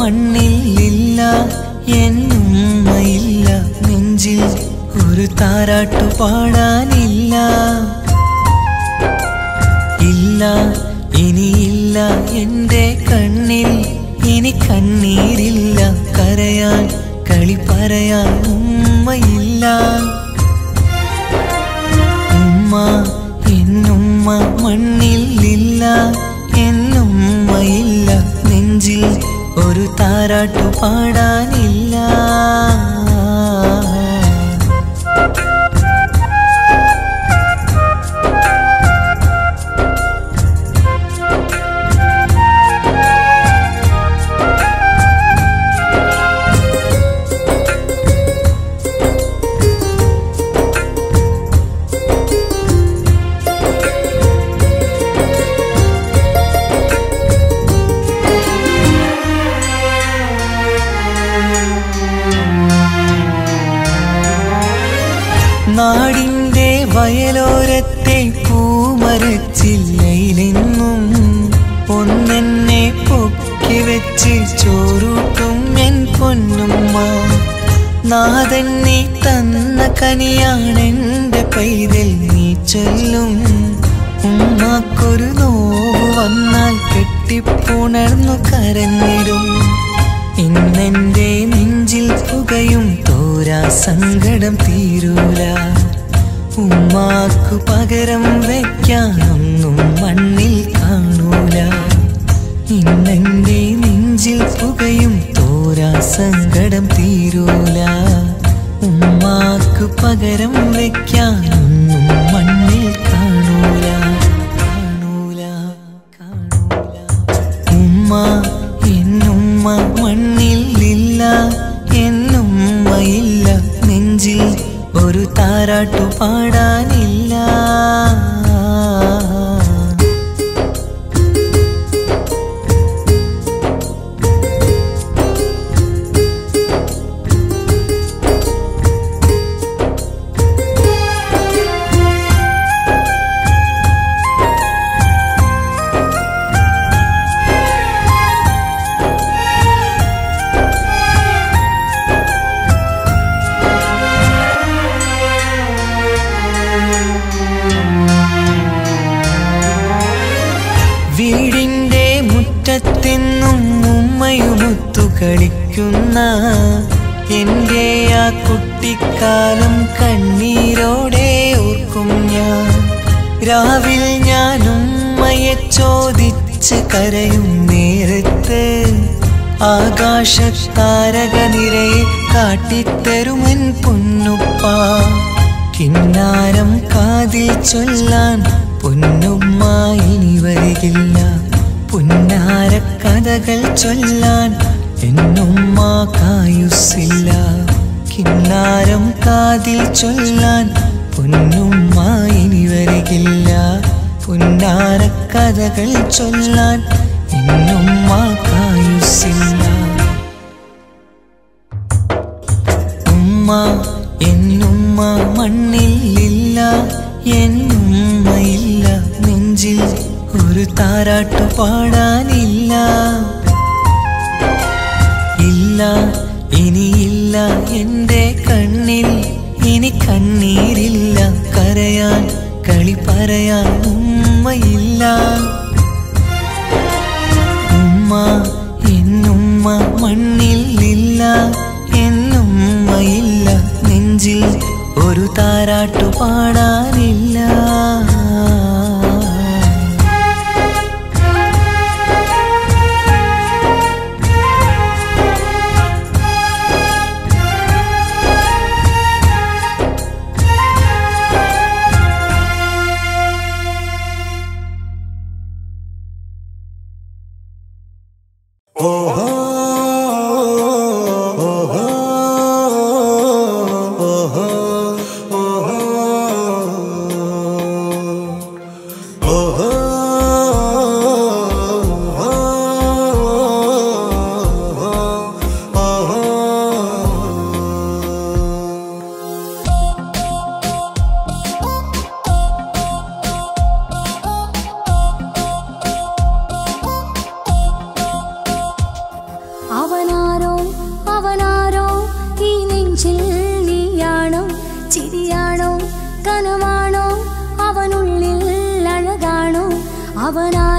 മണ്ണിൽ ഇല്ല എന്നുമ്മയില്ല നെഞ്ചിൽ ഒരു താരാട്ടു പാടാനില്ല ഇല്ല ഇനിയില്ല എന്റെ കണ്ണിൽ ഇനി കണ്ണീരില്ല കരയാൻ കളി പറയാൻ ഉമ്മയില്ല ഉമ്മ എന്നുമ്മ മണ്ണിൽ ഇല്ല എന്നുമ്മയില്ല നെഞ്ചിൽ ഒരു താരാട്ടു പാടാനില്ല നാടിന്റെ വയലോരത്തെ പൂമരച്ചില്ലയിലെന്നും ഒന്നെന്നെ പൊക്കി വെച്ച് ചോറൂട്ടും എൻ പൊന്നുമ്മ നാഥൻ നീ തന്ന കനിയാണെന്റെ പൈതൽ നീ ചൊല്ലും ഉമ്മാക്കൊരു നോവ് വന്നാൽ കെട്ടിപ്പുണർന്നു കരഞ്ഞിടും ഇന്നെന്റെ നെഞ്ചിൽ പുകയും തോരാ സങ്കടം തീരൂല ഉമ്മാക്കു പകരം വെക്കാനൊന്നും മണ്ണിൽ കാണൂല ഇന്നെന്റെ നെഞ്ചിൽ പുകയും തോരാ സങ്കടം തീരൂല ഉമ്മാക്കു പകരം വെക്കാനൊന്നും മണ്ണിൽ കാണൂല കാണൂല കാണൂല ഉമ്മ എന്നുമ്മ മണ്ണിൽ ഇല്ല എന്നുമ്മയില്ല നെഞ്ചിൽ ഒരു താരാട്ടു പാടാനില്ല വീടിന്റെ മുറ്റത്തെന്നും ഉമ്മയുമൊത്തു കളിക്കുന്ന എന്റെ ആ കുട്ടിക്കാലം കണ്ണീരോടെ ഓർക്കും ഞാൻ രാവിൽ ഞാൻ ഉമ്മയെ ചോദിച്ച് കരയും നേരത്ത് ആകാശത്താരക നിരയെ കാട്ടിത്തരുമൻ പൊന്നുപ്പ കിന്നാരം കാതിൽ ചൊല്ലാൻ പൊന്നുമ്മ ഇനി വരികില്ല പുന്നാര കഥകൾ ചൊല്ലാൻ എന്നുമ്മ കായുസില്ല കിന്നാരം കാതിൽ ചൊല്ലാൻ പൊന്നുമ്മ ഇനി വരികില്ല പുന്നാര കഥകൾ ചൊല്ലാൻ എന്നുമ്മ കായുസില്ല ഉമ്മ എന്നുമ്മ മണ്ണിലില്ല എന്നുമ്മയില്ല നെഞ്ചിൽ ഒരു താരാട്ടു പാടാനില്ല ഇല്ല ഇനിയില്ല എന്റെ കണ്ണിൽ ഇനി കണ്ണീരില്ല കരയാൻ കളി പറയാൻ ഉമ്മയില്ല ഉമ്മ എന്നുമ്മ മണ്ണിൽ ഇല്ല എന്നുമ്മയില്ല നെഞ്ചിൽ ഒരു താരാട്ടു പാടാനില്ല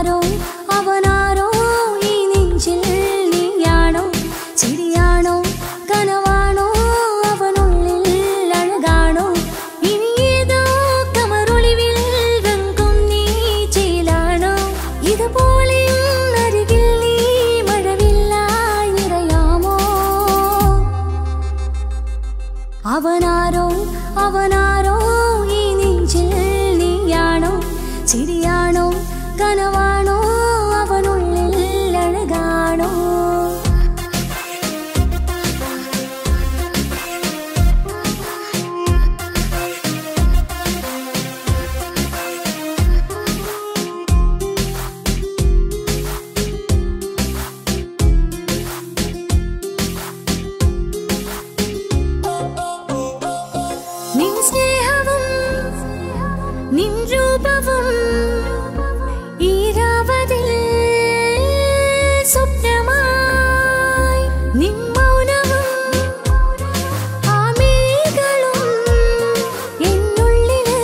അവനാരോ അവനാരോ ഈ നെഞ്ചിൽ നീയാണോ ചിരിയാണോ കനവാണോ അവനുള്ളിൽ അഴകാണോ ഇനി ഏതോ കമറൊളിവിൽ രംഗം നീ ചേലാണോ ഇതുപോലെ അരികിൽ നീ മഴവില്ലായി നിറയാമോ അവനാരോ അവനാരോ ഈ നെഞ്ചിൽ നീയാണോ ചിരിയാണോ കനവാണോ അവനുള്ളിൽ അഴകാണോ നിൻ സ്നേഹവും നിൻ രൂപവും ഈരാവതിൽ സ്വപ്നമായി നിൻ മൗനവും ആമേഘങ്ങളും എന്നുള്ളില്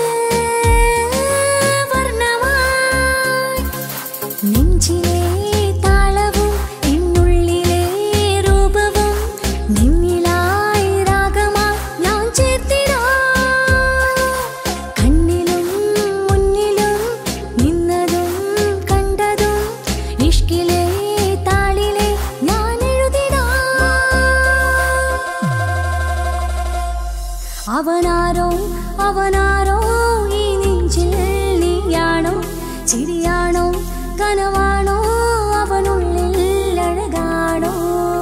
വർണ്ണമായി നെഞ്ചിലെ താളവും എന്നുള്ളിലെ രൂപവും നിന്നിലായി രാഗമായി ഞാൻ ചേർത്തിടാ കണ്ണിലും മുന്നിലും നിന്നതും കണ്ടതും ഇഷ്കിലെ താളിലെ ഞാൻ എഴുതിടാ അവനാരോ അവനാരോ ഈ നെഞ്ചിൽ നീയാണോ ചിരിയാണോ കനവാണോ അവനുള്ളിൽ അഴകാണോ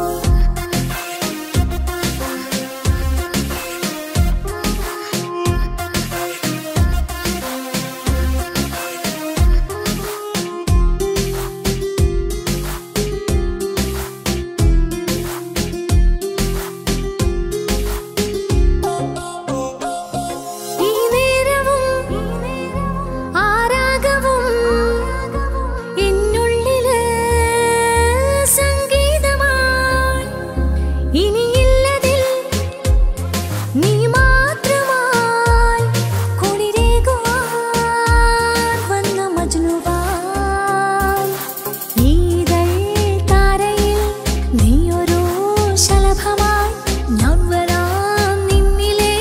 ഈ നേരവും ആരാഗവും എന്നുള്ളില് സംഗീതമായി ഇനിയില്ലതിൽ നീ മാത്രമായി കുളിരേകുവാൻ വന്ന മജ്നുവാൻ ഈതൾ താരയിൽ നീയൊരു ശലഭമായി ഞാൻ വരാം നിന്നിലെ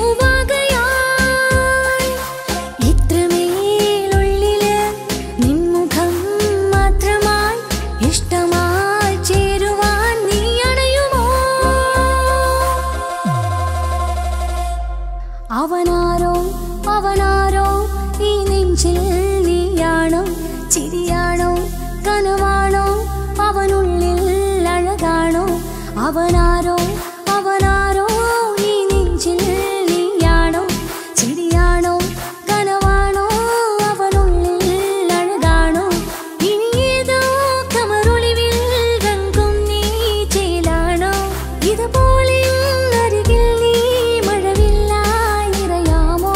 പൂവാകയായി ഇത്രമേലുള്ളില് നിൻമുഖം മാത്രമായി ഇഷ്ടമായി ചേരുവാൻ നീ അണയുമോ അവനാരോ അവനാരോ ഈ നെഞ്ചിൽ നീയാണോ ചിരിയാണോ കനവാണോ അവനുള്ളിൽ അഴകാണോ അവനാരോ അവനാരോ ഈ നെഞ്ചിൽ നീയാണോ ചിരിയാണോ കനവാണോ അവനുള്ളിൽ അഴകാണോ ഇനി ഏതോ കമറൊളിവിൽ രംഗം നീ ചേലാണോ ഇതുപോലെ അരികിൽ നീ മഴവില്ലായി നിറയാമോ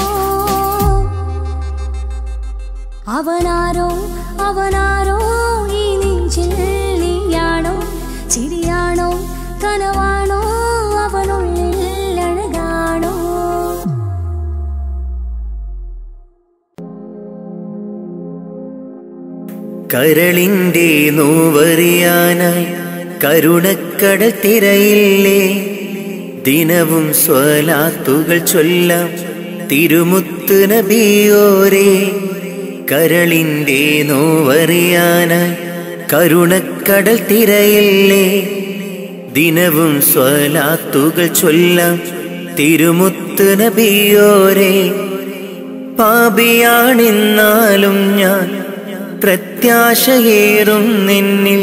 അവനാരോ അവനാരോ ഈ നെഞ്ചിൽ നീയാണോ ചിരിയാണോ കനവാണോ അവനുള്ളിൽ അഴകാണോ കരളിന്റെ നോവറിയാനായി കരുണക്കടൽ തിരയില്ലേ ദിനവും സ്വലാത്തുകൾ ചൊല്ലാം തിരുമുത്ത് നബിയോരേ കരളിന്റെ നോവറിയാനായി കരുണക്കടൽ തിരയില്ലേ ദിനവും സ്വലാത്തുകൾ ചൊല്ലാം തിരുമുത്ത് നബിയോരേ പാപിയാണെന്നാലും ഞാൻ പ്രത്യാശയേറും നിന്നിൽ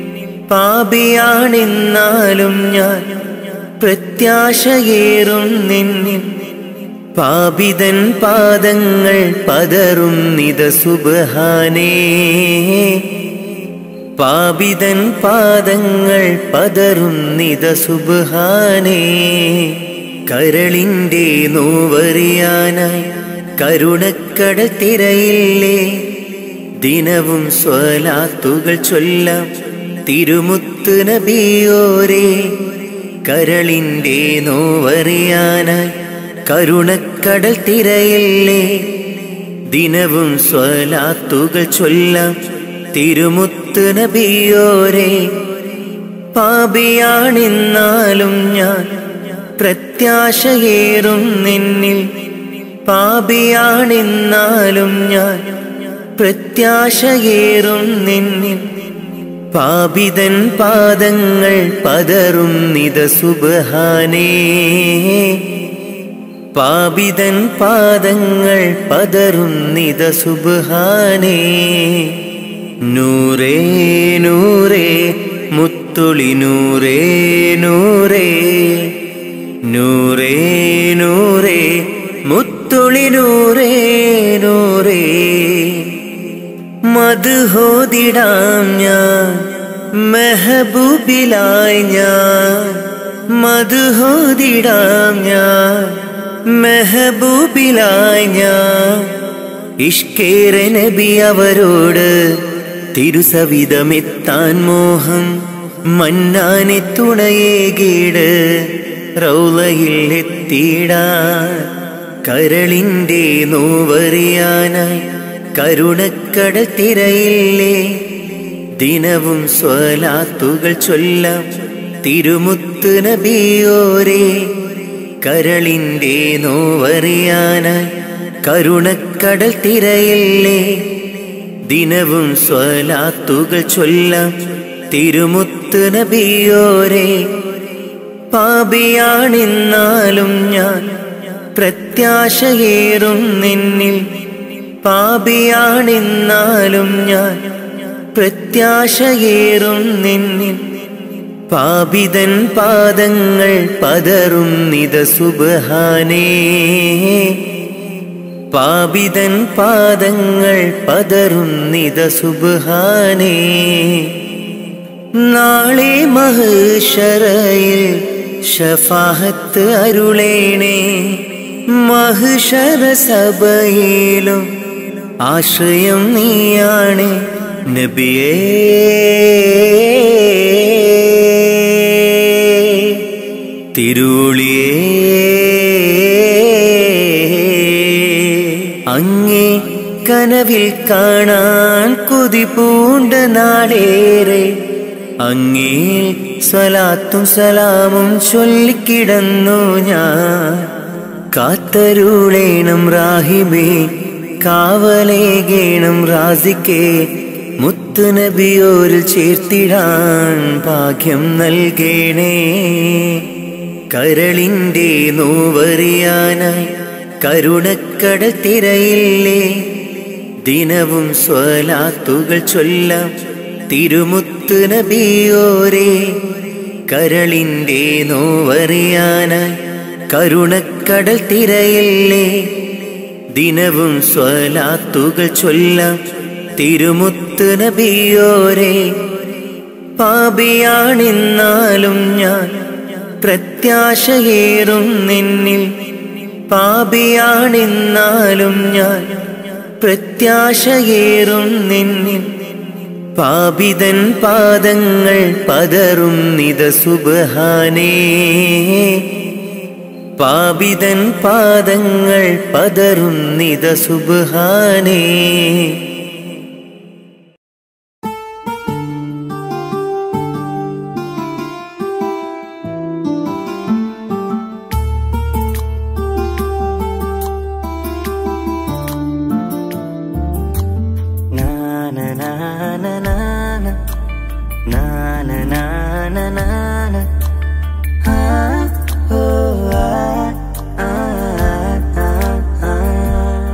പാപിയാണെന്നാലും ഞാൻ പ്രത്യാശയേറും നിന്നിൽ പാപിതൻ പാദങ്ങൾ പതറും നിത സുബഹാനേ പാപിതൻ പാദങ്ങൾ പതറും നിത സുബഹാനേ കരളിന്റെ നോവറിയാനായി കരുണക്കടൽ തിരയില്ലേ ദിനവും സ്വലാത്തുകൾ ചൊല്ലാം തിരുമുത്ത് നബിയോരേ കരളിന്റെ നോവറിയാനായി കരുണക്കടൽ തിരയില്ലേ ദിനവും സ്വലാത്തുകൾ ചൊല്ലാം തിരുമുത്ത് നബിയോരെ പാപിയാണെന്നാലും ഞാൻ പ്രത്യാശയേറും നിന്നിൽ പാപിയാണെന്നാലും ഞാൻ പ്രത്യാശയേറും നിന്നിൽ പാപിതൻ പാദങ്ങൾ പതറും നിത സുബഹാനേ പാപിതൻ പാദങ്ങൾ പതറും നിത സുബഹാനേ നൂറേ നൂറേ മുത്തുളി നൂറേ നൂറേ നൂറേ നൂറേ മുത്തുളി നൂറേ നൂറേ മധുഹോതിടാം ഞാൻ മെഹബൂബിലായി ഞാൻ മധുഹോതിടാം ഞാൻ മെഹബൂബിലായി ഞാൻ ഇഷ്കേര നബി അവരോട് തിരുസവിധമെത്താൻ മോഹം മന്നാനെ തുണയേകീട് റൗലയിൽ എത്തിയിടാൻ കരളിന്റെ നോവറിയാനായി കരുണക്കടൽ തിരയില്ലേ ദിനവും സ്വലാത്തുകൾ ചൊല്ലാം തിരുമുത്ത് നബിയോരേ കരളിന്റെ നോവറിയാനായി കരുണക്കടൽ തിരയില്ലേ ദിനവും സ്വലാത്തുകൾ ചൊല്ലാം തിരുമുത്ത് നബിയോരേ പാപിയാണെന്നാലും ഞാൻ പ്രത്യാശയേറും നിന്നിൽ പാപിയാണെന്നാലും ഞാൻ പ്രത്യാശയേറും നിന്നിൽ പാപിതൻ പാദങ്ങൾ പതറും നിത സുബഹാനേ പാപിതൻ പാദങ്ങൾ പതറും നിത സുബഹാനേ നാളെ മഹുഷറയിൽ ഷഫാഹത്ത് അരുളേണേ മഹുഷറ സഭയിലും ആശ്രയം നീയാണ് നബിയേ തിരുളിയേ അങ്ങേ കനവിൽ കാണാൻ കൊതി പൂണ്ട നാടേറെ അങ്ങേ സ്വലാത്തും സലാമും ചൊല്ലിക്കിടന്നു ഞാൻ കാത്തരുളേണം റാഹിബേ കാവലേകേണം റാസിക്കേ മുത്തുനബിയോരിൽ ചേർത്തിടാൻ ഭാഗ്യം നൽകേണേ കരളിന്റെ നോവറിയാനായി കരുണക്കടൽ തിരയില്ലേ ദിനവും സ്വലാത്തുകൾ ചൊല്ലാം തിരുമുത്ത് നബിയോരേ കരളിന്റെ നോവറിയാനായി കരുണക്കടൽ തിരയില്ലേ ദിനവും സ്വലാത്തുകൾ ചൊല്ലാം തിരുമുത്ത് നബിയോരേ പാപിയാണെന്നാലും ഞാൻ പ്രത്യാശയേറും നിന്നിൽ പാപിയാണെന്നാലും ഞാൻ പ്രത്യാശയേറും നിന്നിൽ പാപിതൻ പാദങ്ങൾ പതറും നിത സുബഹാനേ പാപിതൻ പാദങ്ങൾ പതറും Nita സുബഹാനേ Na na na na na na na na na na na na ah oh ah ah ah ah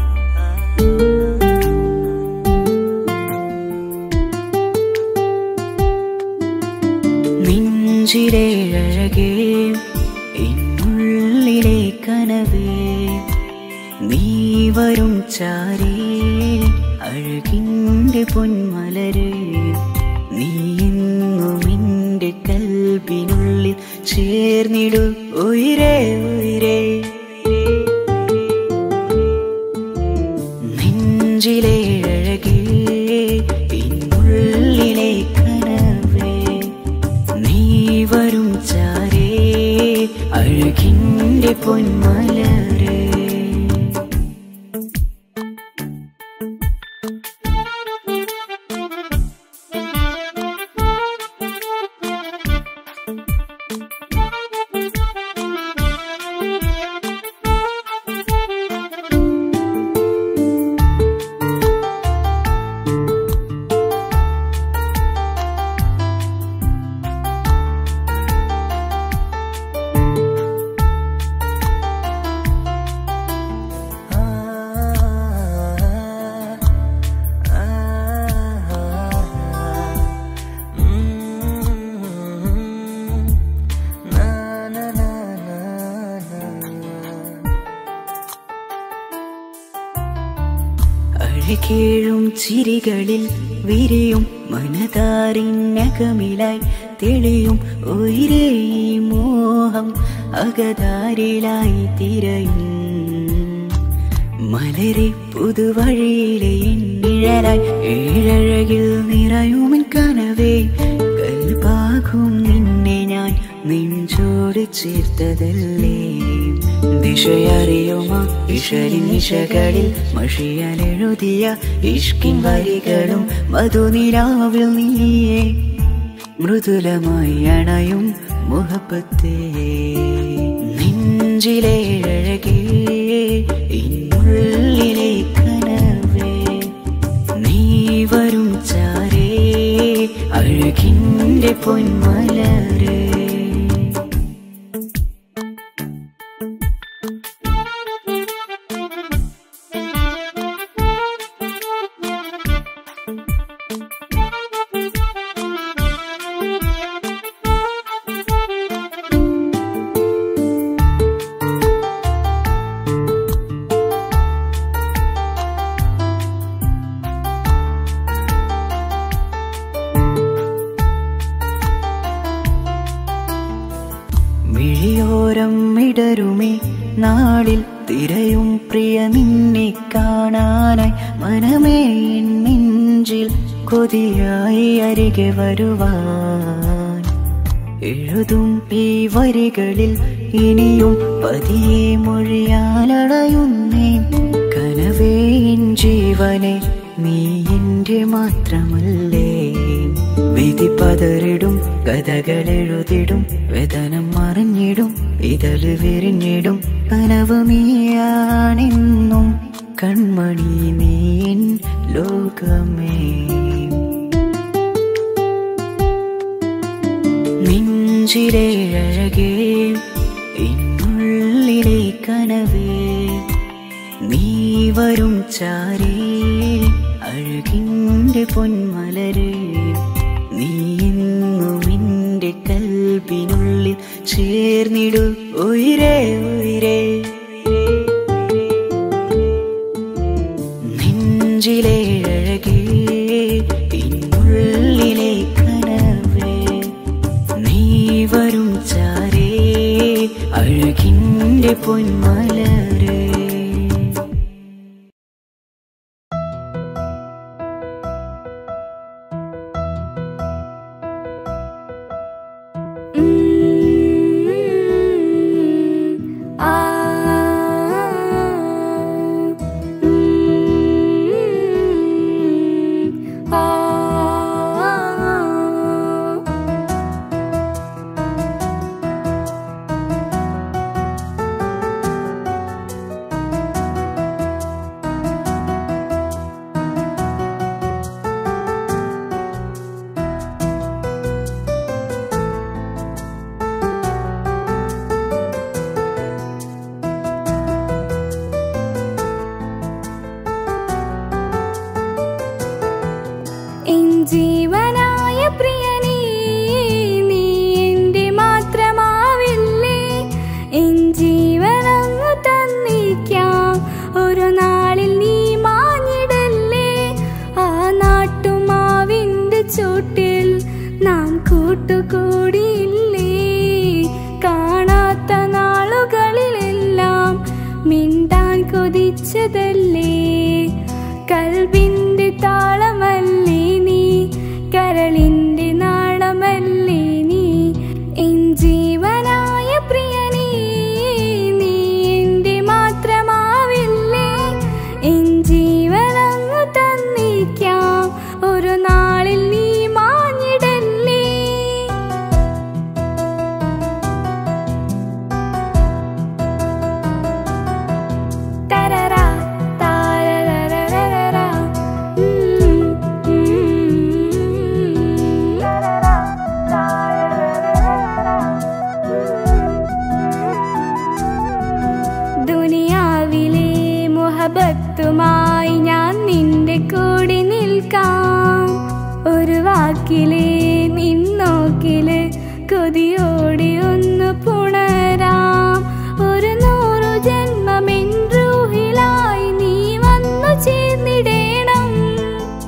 നെഞ്ചിലെ അഴകേ എന്നുള്ളിലെ കനവേ നീ വരും ചാരേ അഴകിൻ്റെ പൊന്മലരേ നീ എന്നും എൻ്റെ കൽബിനുള്ളിൽ ചേർന്നിടു ഉയരേ ഉയരേ നെഞ്ചിലെ അഴകേ എന്നുള്ളിലെ കനവേ നീ വരും ചാരേ അഴകിൻ്റെ പൊന്മലരേ ചിരികളിൽ വിരിയും മനതാരിനകമിലായി തെളിയും ഉയരേ ഈ മോഹം അകതാരിലായി തിരയും മലരെ പുതുവഴിയിലെ നിഴലായി ഏഴഴകിൽ നിറയുമൻ കനവേ കൽപാകും നിന്നെ ഞാൻ നെഞ്ചോട് ചേർത്തതല്ലേ ദിശയറിയുമ ഇഷലിൻ നിശകളിൽ മഷിയാലെഴുതിയ ഇഷ്കിൻ വരികളും മധുനിലാവിൽ നീയേ മൃദുലമായി അണയും മുഹബത്തേ നെഞ്ചിലെ അഴകേ ഇന്നുള്ളിലെ കനവേ നീ വരും ചാരേ അഴകിൻ്റെ പൊന്മലരേ മിഴിയോരം ഇടരുമേ നാളിൽ തിരയും പ്രിയ നിന്നെ കാണാനായി മനമേ എൻ നെഞ്ചിൽ കൊതിയായി അരികെ വരുവാൻ എഴുതും ഈ വരികളിൽ ഇനിയും പതിയെ മൊഴിയാലടയുന്നേ കനവേ എൻ ജീവനെ നീ എന്റെ മാത്രമല്ലേ വിധി പതറിടും കഥകളെഴുതിടും വേദനം മറിഞ്ഞിടും ഇതള് വിരിഞ്ഞിടും കനവ് നീയാണെന്നും കൺമണി നീ എൻ ലോകമേ നെഞ്ചിലെ അഴകേ ഇന്നുള്ളിലെ കനവേ നീ വരും ചാരേ അഴകിൻ്റെ പൊന്മലരേ നീ എന്നും എൻ്റെ കൽബിനുള്ളിൽ ചേർന്നിടു ഉയരേ ഉയരേ നെഞ്ചിലെ അഴകേ ഇന്നുള്ളിലെ കനവേ നീ വരും ചാരേ അഴകിൻ്റെ പൊന്മലരേ എൻ ജീവനായ പ്രിയനേ നീ എൻ്റെ മാത്രമാവില്ലേ എൻ ജീവനങ്ങ് തന്നിക്കാം ഒരു നാളിൽ നീ മാഞ്ഞിടല്ലേ ആ നാട്ടുമാവിൻ്റെ ചൂട്ടിൽ നാം കൂട്ടുകൂടിയില്ലേ കാണാത്ത നാളുകളിലെല്ലാം മിണ്ടാൻ കൊതിച്ചതല്ലേ കൽബിന്റെ താളമല്ലേ നീ കരളിന്റെ നാളമല്ലേ നീ എൻ ജീവനായ പ്രിയനേ നീ എൻ്റെ മാത്രമാവില്ലേ എൻ ജീവനങ്ങ് തന്നിക്കാം ഒരു നാളിൽ നീ മാഞ്ഞിടല്ലേ തരറാ താരരരരരരാ. ഉം, ഉം. തരറാ താരരരരരരാ. ദുനിയാവിലെ മുഹബത്തുമായി ഞാൻ നിന്റെ കൂടെ നിൽക്കാം ഒരു വാക്കിലെ നിന്നോക്കില് കൊതിയോടെ ഒന്ന് പുണരാം ഒരു നൂറു ജന്മമെൻ റൂഹിലായി നീ വന്നു ചേർന്നിടേണം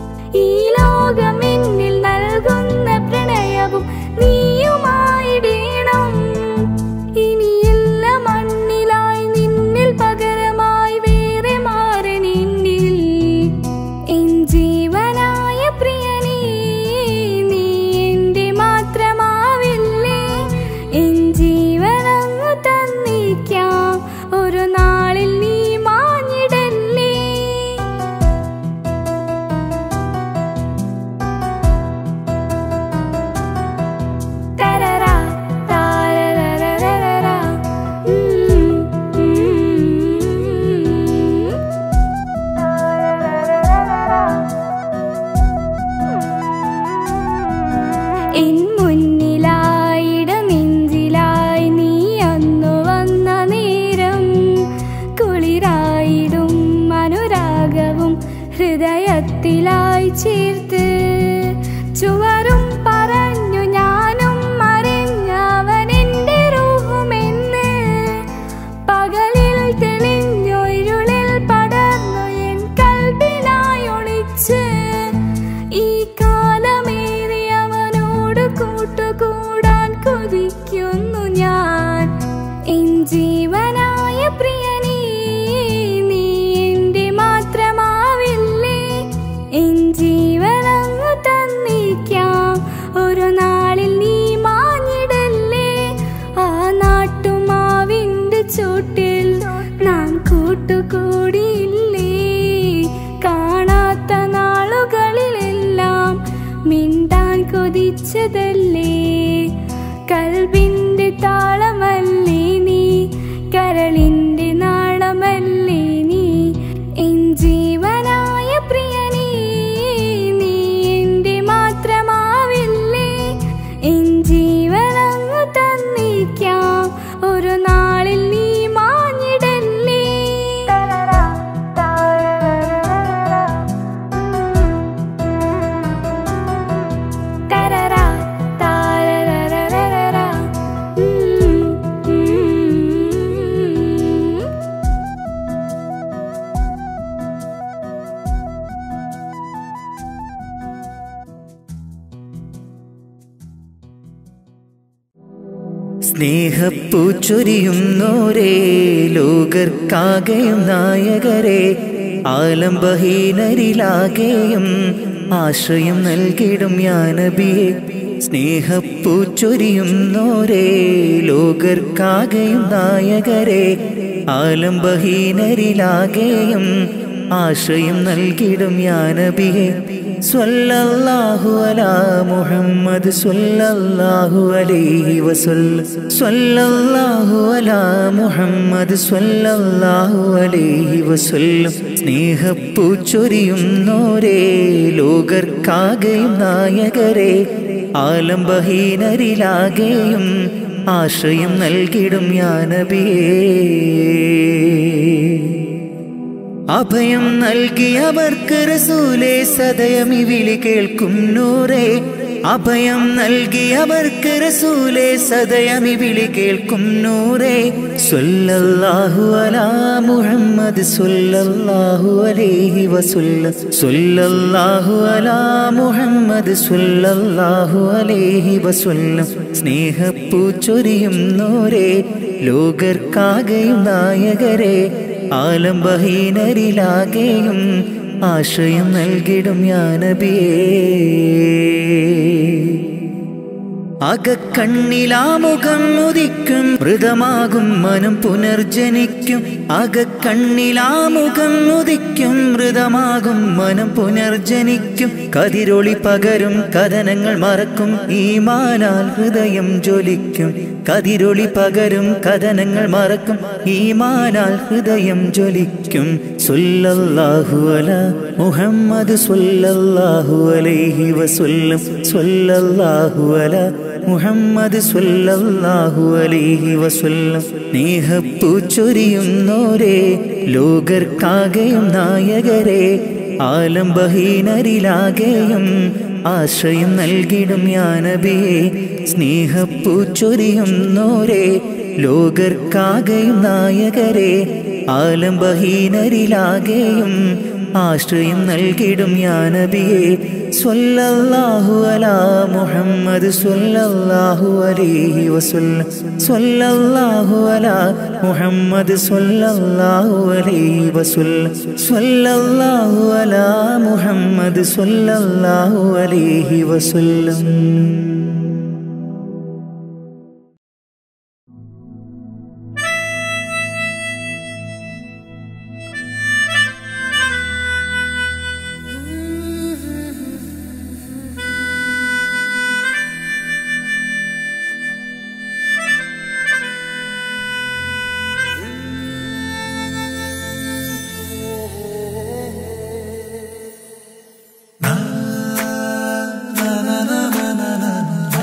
കൊതിക്കുന്നു ഞാൻ എൻ ജീവനായ പ്രിയനീ നീ എന്റെ മാത്രമാവില്ലേ എൻ ജീവനങ്ങ് തന്നിക്കാം ഒരു നാളിൽ നീ മാഞ്ഞിടല്ലേ ആ നാട്ടുമാവിന്റെ ചൂട്ടിൽ നാം കൂട്ടുകൂടിയില്ലേ കാണാത്ത നാളുകളിലെല്ലാം മിണ്ടാൻ കൊതിച്ചതല്ലേ കൽബിന്റെ താളമല്ലേ നീ കരളിന്റെ നാളമല്ലേ നീ എൻ ജീവനായ പ്രിയനീ നീ എന്റെ മാത്രമാവില്ലേ എൻ ജീവനങ്ങ് തന്നിക്കാം ഒരു നാളിൽ നീ മാഞ്ഞിടല്ലേ തരറാ, താരരരരരരാ. ഉം, ഉം. സ്നേഹപ്പൂച്ചൊരിയുന്നോരേ ലോകർക്കാകെയും നായകരെ ആലംബഹീനരിലാകെയും ആശ്രയം നൽകിടും യാനബിയെ സ്നേഹപ്പൂച്ചൊരിയുന്നോരേ ലോകർക്കാകെയും നായകരെ ആലംബഹീനരിലാകെയും ആശ്രയം നൽകിടും യാനബിയെ സ്വല്ലല്ലാഹു അലാ മുഹമ്മദ് സ്വല്ലല്ലാഹു അലൈഹി വസല്ലം സ്വല്ലല്ലാഹു അലാ മുഹമ്മദ് സ്വല്ലല്ലാഹു അലൈഹി വസല്ലം സ്നേഹപ്പൂച്ചൊരിയുന്നോരേ ലോകർക്കാകെയും നായകരെ ആലംബഹീനരിലാകെയും ആശ്രയം നൽകിടും യാനബിയേ അഭയം നൽകിയവർക്ക് റസൂലേ സദയം ഈ വിളി കേൾക്കും നൂറേ അഭയം നൽകിയവർക്ക് റസൂലേ സദയം ഈ വിളി കേൾക്കും നൂറേ സ്വല്ലല്ലാഹു അലാ മുഹമ്മദ് സ്വല്ലല്ലാഹു അലൈഹി വസല്ലം സ്വല്ലല്ലാഹു അലാ മുഹമ്മദ് സ്വല്ലല്ലാഹു അലൈഹി വസല്ലം സ്നേഹപ്പൂച്ചൊരിയും നോരേ ലോകർക്കാകെയും നായകരെ ആലംബഹീനരിലാകെയും ആശ്രയം നൽകിടും യാനബിയേ അകക്കണ്ണിലാമുഖം ഉദിക്കും മൃതമാകും മനം പുനർജനിക്കും അകക്കണ്ണിലാമുഖം ഉദിക്കും മൃതമാകും മനം പുനർജനിക്കും കതിരൊളി പകരും കഥനങ്ങൾ മറക്കും ഈമാനാൽ ഹൃദയം ജ്വലിക്കും കതിരൊളി പകരും കഥനങ്ങൾ മറക്കും ഈമാനാൽ ഹൃദയം ജ്വലിക്കും സ്വല്ലല്ലാഹു അല മുഹമ്മദ് സ്വല്ലല്ലാഹു അലൈഹി വസല്ലം സ്വല്ലല്ലാഹു അല മുഹമ്മദ് സ്വല്ലല്ലാഹു അലൈഹി വസല്ലം സ്നേഹപ്പൂച്ചൊരിയുന്നോരേ ലോകർക്കാകെയും നായകരെ ആലംബഹീനരിലാകെയും ആശ്രയം നൽകിടും യാനബിയെ സ്നേഹപ്പൂച്ചൊരിയുന്നോരേ ലോകർക്കാകെയും നായകരെ ആലംബഹീനരിലാകെയും ആശ്രയം നൽകിടും യാനബിയെ സ്വല്ലല്ലാഹു അലാ മുഹമ്മദ് സ്വല്ലല്ലാഹു അലൈഹി വസല്ലം സ്വല്ലല്ലാഹു അലാ മുഹമ്മദ് സ്വല്ലല്ലാഹു അലൈഹി വസല്ലം സ്വല്ലല്ലാഹു അലാ മുഹമ്മദ് സ്വല്ലല്ലാഹു അലൈഹി വസല്ലം na na na na na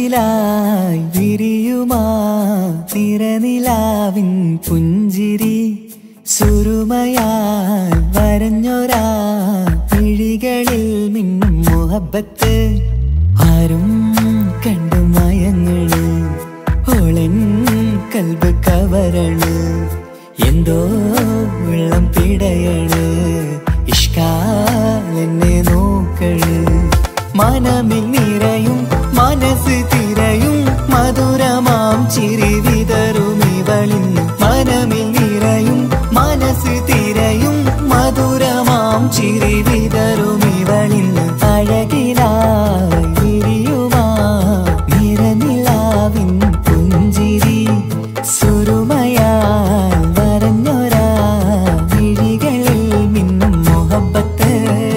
അഴകിലായി വിരിയുമാ തിരനിലാവിൻ പുഞ്ചിരി സുരുമയാൽ വരഞ്ഞൊരാ വിഴികളിൽ മിന്നും മുഹബത്ത് ആരും കണ്ടു മയങ്ങള് ഓളൻ കൽബ് കവരണ് എന്തോ വെള്ളം പിടയണ് ഇഷ്കാലെന്നെ നോക്കള് മനമിൽ നിറയും മനസ്സ് തിരയും മധുരമാം ചിരി വിതറും ഇവളിന്ന് മനമിൽ നിറയും മനസ്സ് തിരയും മധുരമാം ചിരി വിതറും ഇവളിന്ന് അഴകിലായി വിരിയുമാ നിറനിലാവിൻ പുഞ്ചിരി സുരുമയാൽ വരഞ്ഞൊരാ വിഴികളിൽ മിന്നും മുഹബത്ത്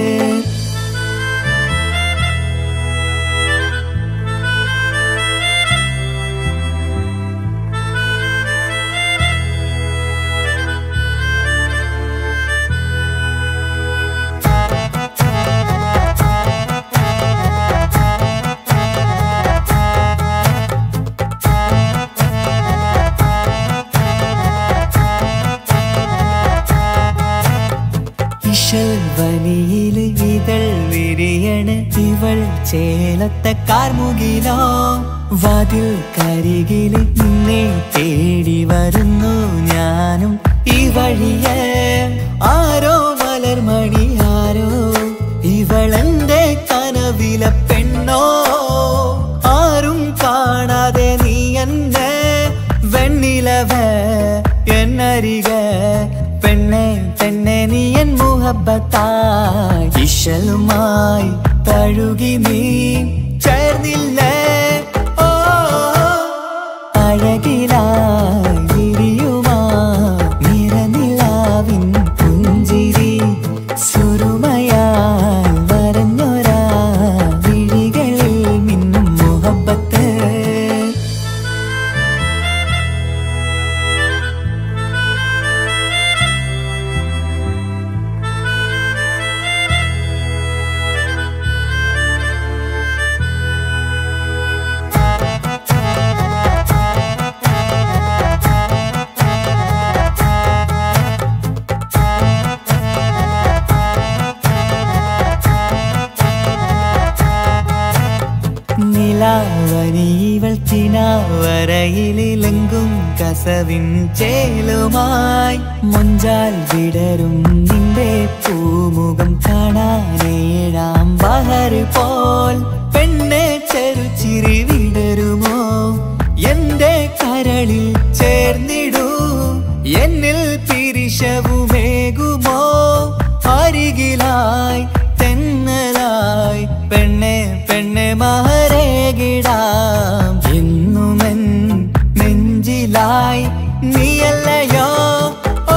ഇശൽവനിയില് ഇതൾ വിരിയണ് ഇവൾ ചേലത്തെ കാർമുകിലോ വാതിൽ കരികില് നിന്നെ തേടി വരുന്നു ഞാനും ഈ വഴിയെ ആരോ മലർമണി ആരോ ഇവളെന്റെ കനവിലെ പെണ്ണോ ആരും കാണാതെ നീ എന്നെ വെണ്ണിലവ എന്നരിക പെണ്ണെ പെണ്ണെ നീ എൻ മുഹബത്തായി ഇശലുമായി തഴുകി നീ ചേർന്നില്ലേ ഓ അഴകിലായി വിരിയുമാ നിറനിലാവിൻ പുഞ്ചിരി സുരുമയാൽ വരഞ്ഞൊരാ വിഴികളിൽ മിന്നും മുഹബത്ത് നിലാവനിവൾ ചിനാവരയിലെങ്കും കസവിൻ ചേലുമായി മുഞ്ചാൽ വിടരും നിന്റെ പൂമുഖം കാണാനേഴാം ബഹർ പോൽ പെണ്ണെ ചെറുചിരി വിടരുമോ എന്റെ കരളിൽ ചേർന്നിടൂ എന്നിൽ പിരിശവുമേകുമോ അരികിലായി തെന്നലായി പെണ്ണെ പെണ്ണെ മഹരേകിടാം എന്നുമെൻ നെഞ്ചിലായി നീയല്ലയോ ഓ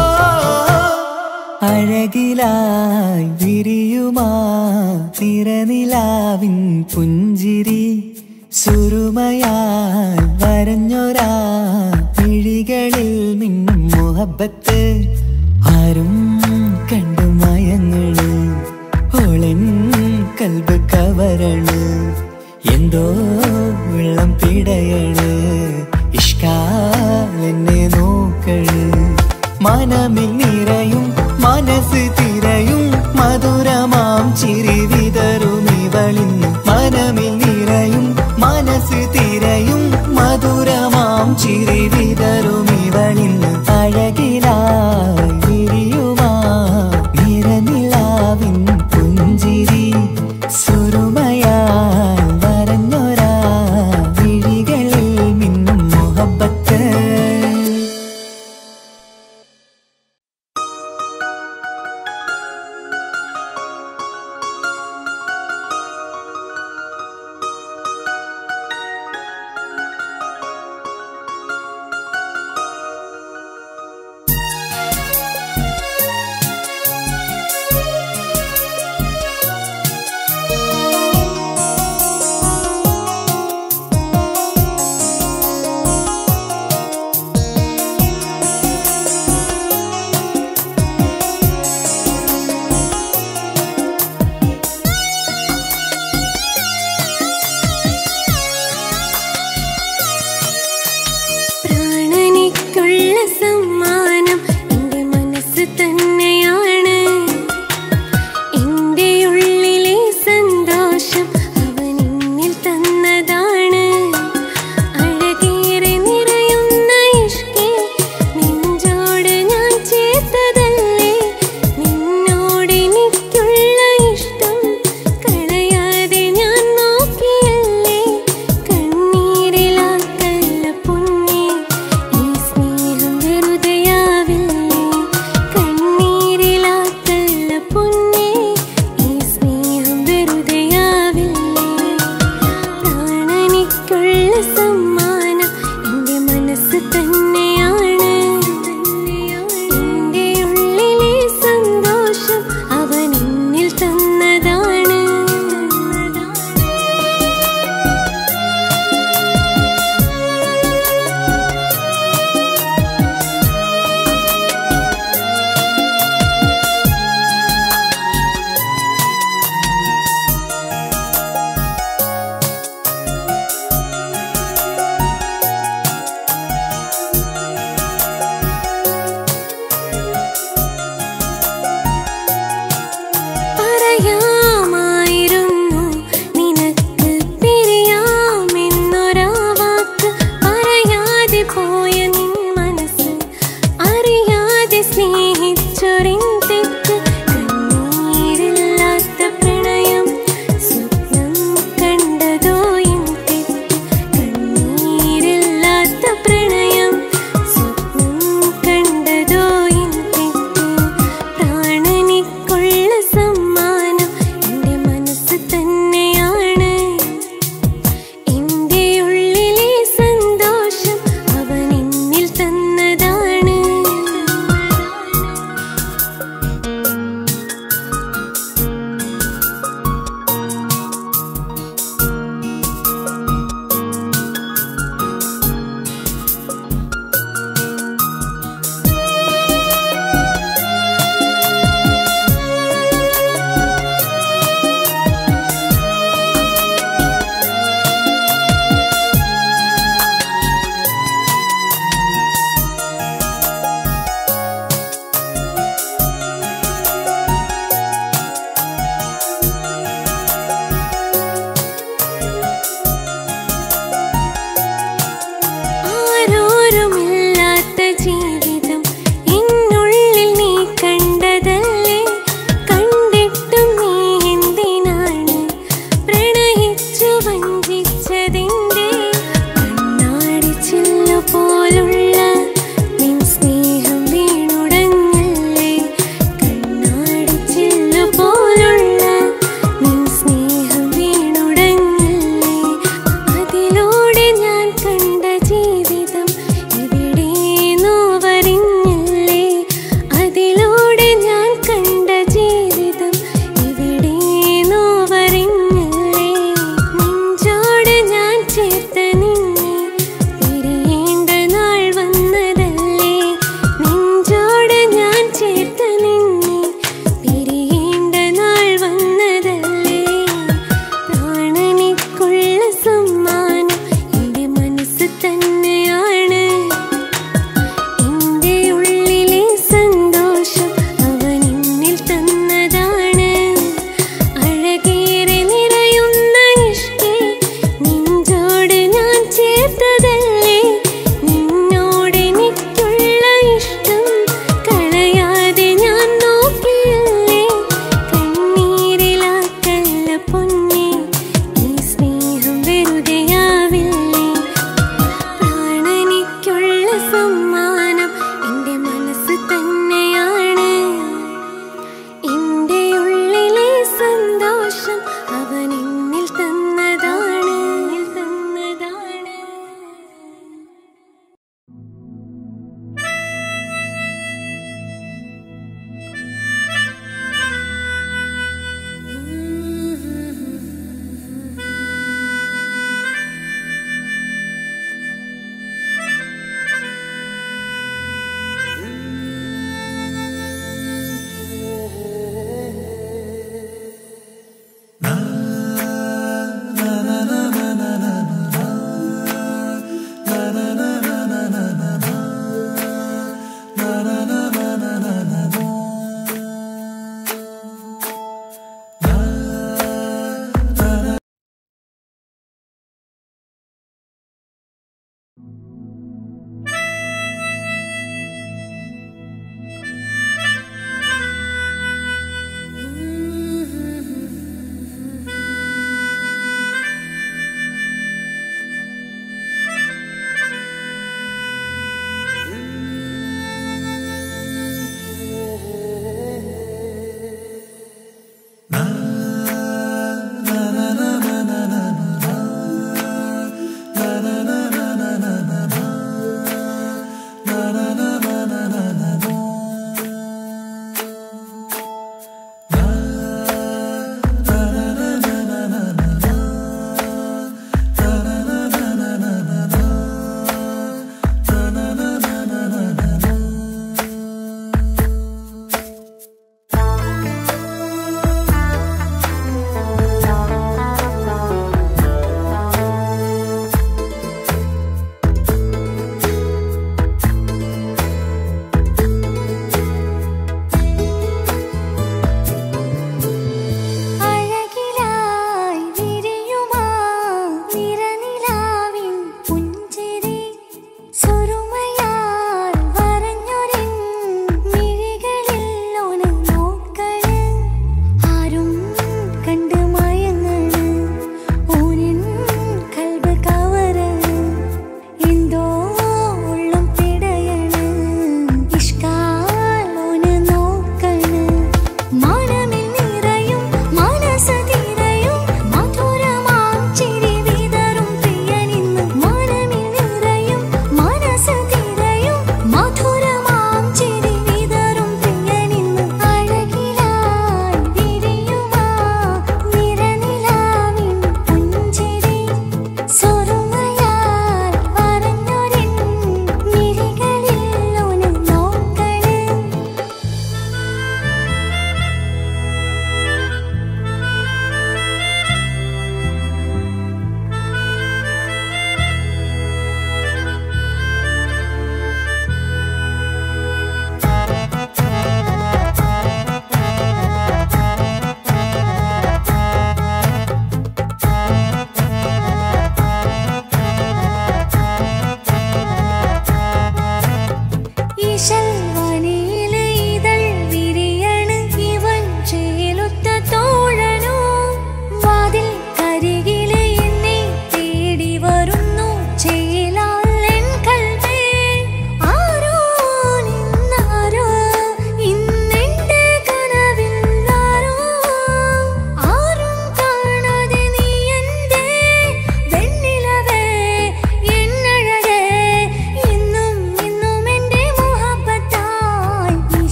അഴകിലായി വിരിയുമാ തിരനിലാവിൻ പുഞ്ചിരി സുരുമയാൽ വരഞ്ഞൊരാ വിഴികളിൽ മിന്നും മുഹബത്ത് ആരും കണ്ടു മയങ്ങള് ഓളൻ കൽബ് കവരണ് എന്തോ വെള്ളം പിടയണ് ഇഷ്കാലെന്നെ നോക്കള് മനമിൽ നിറയും മനസ്സ് തിരയും മധുരമാം ചിരി വിതറും ഇവളിന്ന് മനമിൽ നിറയും മനസ്സ് തിരയും മധുരമാം ചിരി വിതറും ഇവളിന്ന് അഴകിലായി വിരിയുമാ നിറനിലാവിൻ പുഞ്ചിരി സുരുമയാൽ വരഞ്ഞൊരാ വിഴികളിൽ മിന്നും മുഹബത്ത്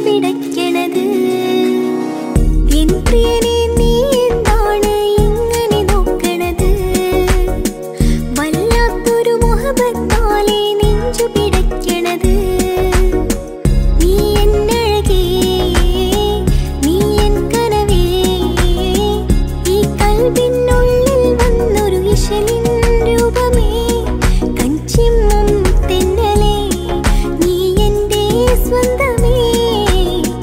പിടയ്ക്കണത് എൻ പ്രിയനെ നീ എന്താണ് ഇങ്ങനെ നോക്കണത് വല്ലാത്തൊരു മുഹബത്താലെ നെഞ്ചു പിടയ്ക്കണത് നീ എന്നഴകേ നീ എൻ കനവേ ഈ കൽവിനുള്ളിൽ വന്നൊരു ഇശലിൻ രൂപമേ കഞ്ചിമ്മും തെന്നലേ നീ എൻ്റെ സ്വന്തമേ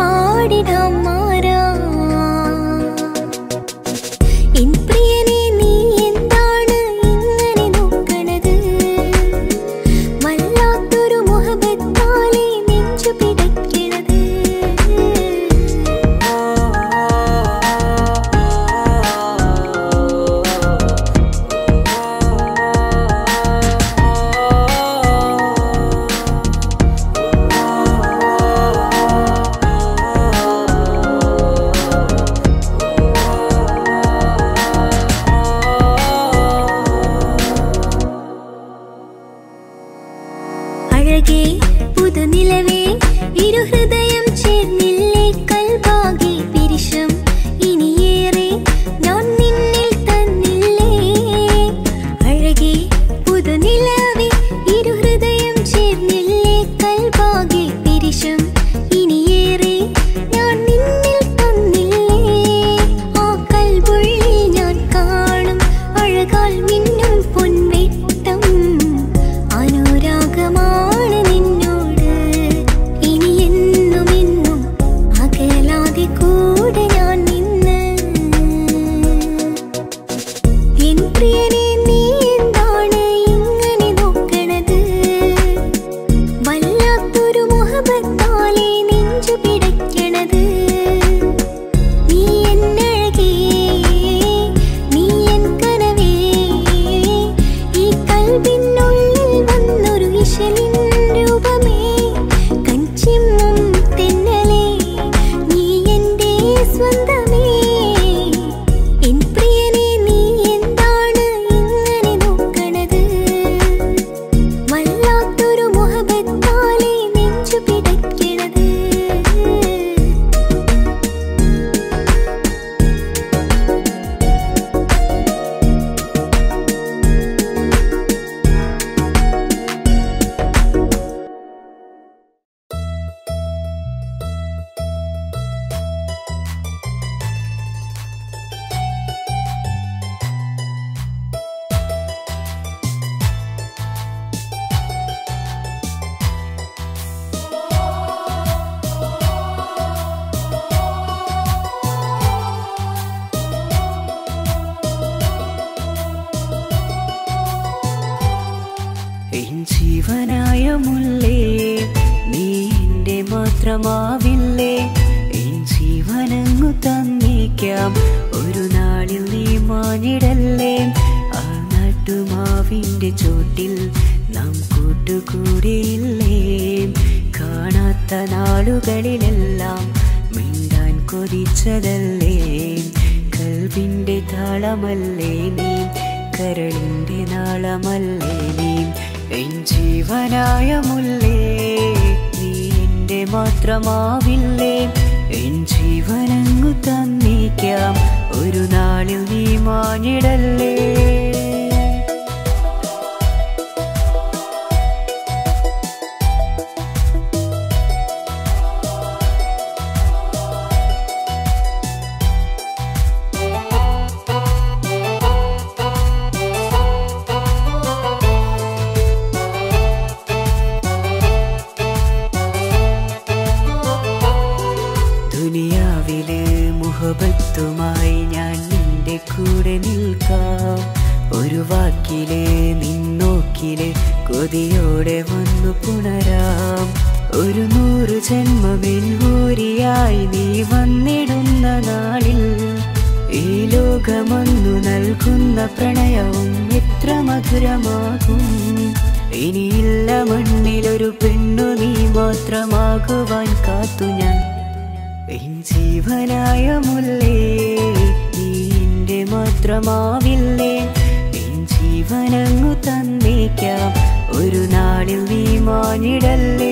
പാടിടാം മാറാ എൻ പ്രിയനെ നീ എന്താണ് ഇങ്ങനെ നോക്കണത് വല്ലാത്തൊരു മുഹബത്താലെ നെഞ്ചു പിടയ്ക്കണത് അഴകേ പുതുനിലവേ ഇരുഹൃദയം ചേർന്നില്ലേ കൽവാകെ പിരിശം ഇനിയേറെ ഞാൻ നിന്നിൽ തന്നില്ലേ അഴകേ പുതുനിലവേ ഇരുഹൃദയം ചേർന്നില്ലേ കൽവാകെ പിരിശം ഇനിയേറെ ഞാൻ നിന്നിൽ തന്നില്ലേ ആ കൽവുള്ളിൽ ഞാൻ കാണും അഴകാൽ മിന്നും പൊൻവെട്ടം അനുരാഗമാണ് നിന്നോട് ഇനി എന്നും എന്നും അകലാതെ കൂടെ ഞാൻ നിന്ന് എൻ പ്രിയനെ നീ എന്താണ് ഇങ്ങനെ നോക്കണത് വല്ലാത്തൊരു മുഹബത്താലെ നെഞ്ചു പിടയ്ക്കണത് നീ എന്നഴകേ നീ എൻ കനവേ ഈ കൽവിനുള്ളിൽ വന്നൊരു ഇശലിൻ രൂപമേ കഞ്ചിമ്മും തെന്നലേ നീ എൻ്റെ സ്വന്തമേ എൻ പ്രിയനെ നീ എന്താണ് ഇങ്ങനെ നോക്കണത് വല്ലാത്തൊരു മുഹബത്താലെ നെഞ്ചു പിടയ്ക്കണത് എൻ ജീവനായ മുല്ലേ നീ എന്റെ മാത്രമാവില്ലേ എൻ ജീവനങ്ങു തന്നേക്കാം ഒരു നാളിൽ നീ മാഞ്ഞിടല്ലേ ആ നട്ടുമാവിന്റെ ചോട്ടിൽ നാം കൂട്ടുകൂടിയില്ലേ കാണാത്ത നാളുകളിലെല്ലാം മിണ്ടാൻ കൊതിച്ചതല്ലേ കൽവിന്റെ താളമല്ലേ നീ കരളിന്റെ നാളമല്ലേ നീ എൻ ജീവനായ മുല്ലേ നീ എന്റെ മാത്രമാവില്ലേ എൻ ജീവനങ്ങു തന്നേക്കാം ഒരു നാളിൽ നീ മാഞ്ഞിടല്ലേ ദുനിയാവിലെ മുഹബത്തുമായി ഞാൻ നിന്റെ കൂടെ നിൽക്കാം ഒരു വാക്കിലെ നിന്നോക്കിലെ കൊതിയോടെ വന്നു പുണരാം ഒരു നൂറ് ജന്മമെൻഹൂരിയായി നീ വന്നിടുന്ന നാളിൽ ഈ ലോകമൊന്നു നൽകുന്ന പ്രണയവും എത്ര മധുരമാകും ഇനിയില്ല മണ്ണിലൊരു പെണ്ണു നീ മാത്രമാകുവാൻ കാത്തു ഞാൻ എൻ ജീവനായ മുല്ലേ നീ എന്റെ മാത്രമാവില്ലേ എൻ ജീവനങ്ങു തന്നേക്കാം ഒരു നാളിൽ നീ മാഞ്ഞിടല്ലേ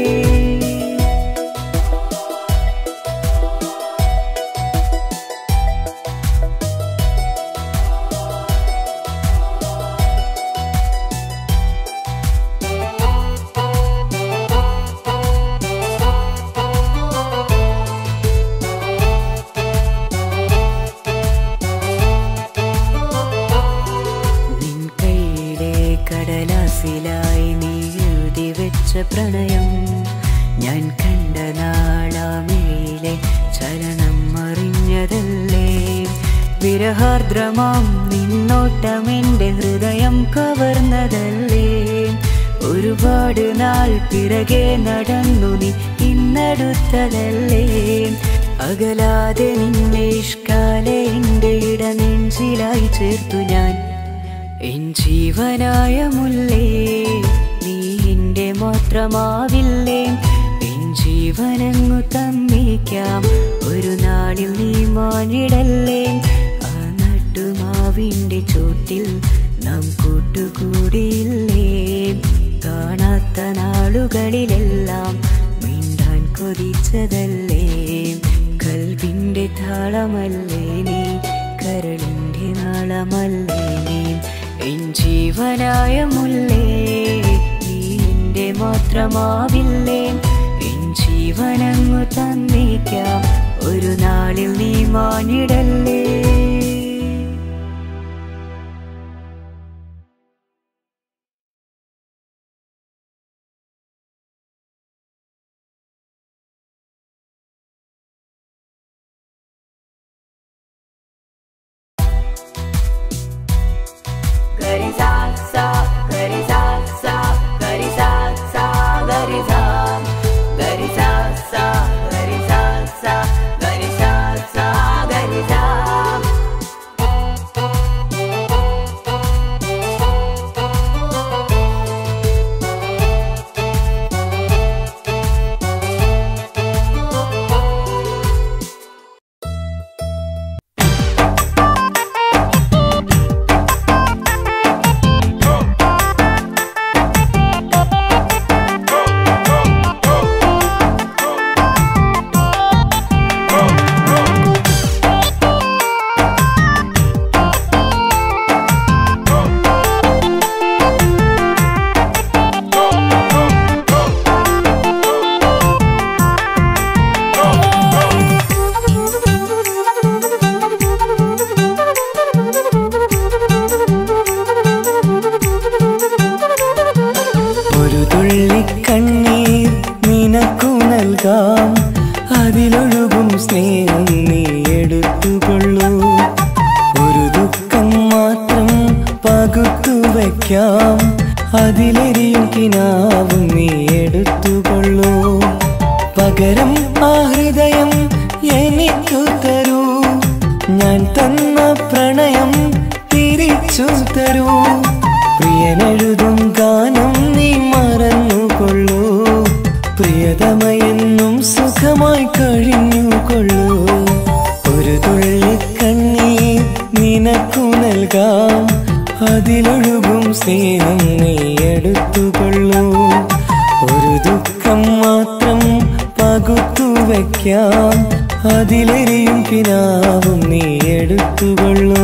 നിൻ കൈയിലെ കടലാസിലായി നീ എഴുതി വെച്ച പ്രണയം സ്നേഹഹാർദ്രമാം നിന്നോട്ടം എൻ്റെ ഹൃദയം കവർന്നതല്ലേ ഒരുപാട് നാൾ പിറകെ നടന്നു നീ ഇന്നടുത്തതല്ലേ അകലാതെ നിന്നെ ഇഷ്കാലെ എൻ്റെ ഇടനെഞ്ചിലായി ചേർത്തു ഞാൻ എൻ ജീവനായ മുല്ലേ നീ എൻ്റെ മാത്രമാവില്ലേ എൻ ജീവനങ്ങു തന്നേക്കാം ഒരു നാളിൽ നീ മാനിടല്ലേ ആ നട്ടുമാവിൻ്റെ ചോട്ടിൽ നാം കൂട്ടുകൂടിയില്ലേ കാണാത്ത നാളുകളിലെല്ലാം മിണ്ടാൻ കൊതിച്ചതല്ലേ കൽവിൻ്റെ താളമല്ലേ നീ കരളിൻ്റെ നാളമല്ലേ നീ എൻ ജീവനായ മുല്ലേ നീ എൻ്റെ മാത്രമാവില്ലേ എൻ ജീവനങ്ങു തന്നേക്കാം ഒരു നാളിൽ നീ മാനിടല്ലേ Gari sa sa, gari sa sa, gari sa sa, gari sa. Gari sa sa, gari sa sa, gari sa sa, gari sa. ഒരു തുള്ളി കണ്ണീർ നിനക്കു നൽകാം അതിലൊഴുകും സ്നേഹം നീ എടുത്തുകൊള്ളൂ ഒരു ദുഃഖം മാത്രം പകുത്തു വയ്ക്കാം അതിലെരിയും കിനാവും നീ എടുത്തുകൊള്ളൂ പകരം ആ ഹൃദയം എനിക്കു തരൂ ഞാൻ തന്ന പ്രണയം തിരിച്ചു തരൂ പ്രിയനെഴുതും ഗാനം നീ മറന്നുകൊള്ളൂ പ്രിയതമയെന്നും സുഖമായി കഴിഞ്ഞുകൊള്ളൂ ഒരു തുള്ളി കണ്ണീർ നിനക്കു നൽകാം അതിലൊഴുകും സ്നേഹം നീ എടുത്തുകൊള്ളൂ ഒരു ദുഃഖം മാത്രം പകുത്തു വയ്ക്കാം അതിലെരിയും കിനാവും നീ എടുത്തുകൊള്ളൂ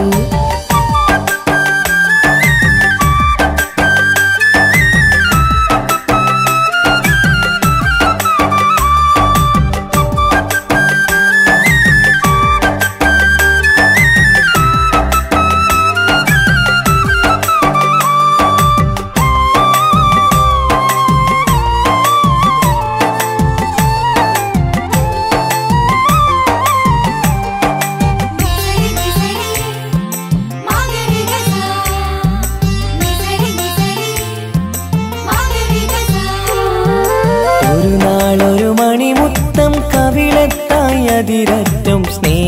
ഒരു നാളൊരു മണിമുത്തം കവിളത്തായി അതിരറ്റം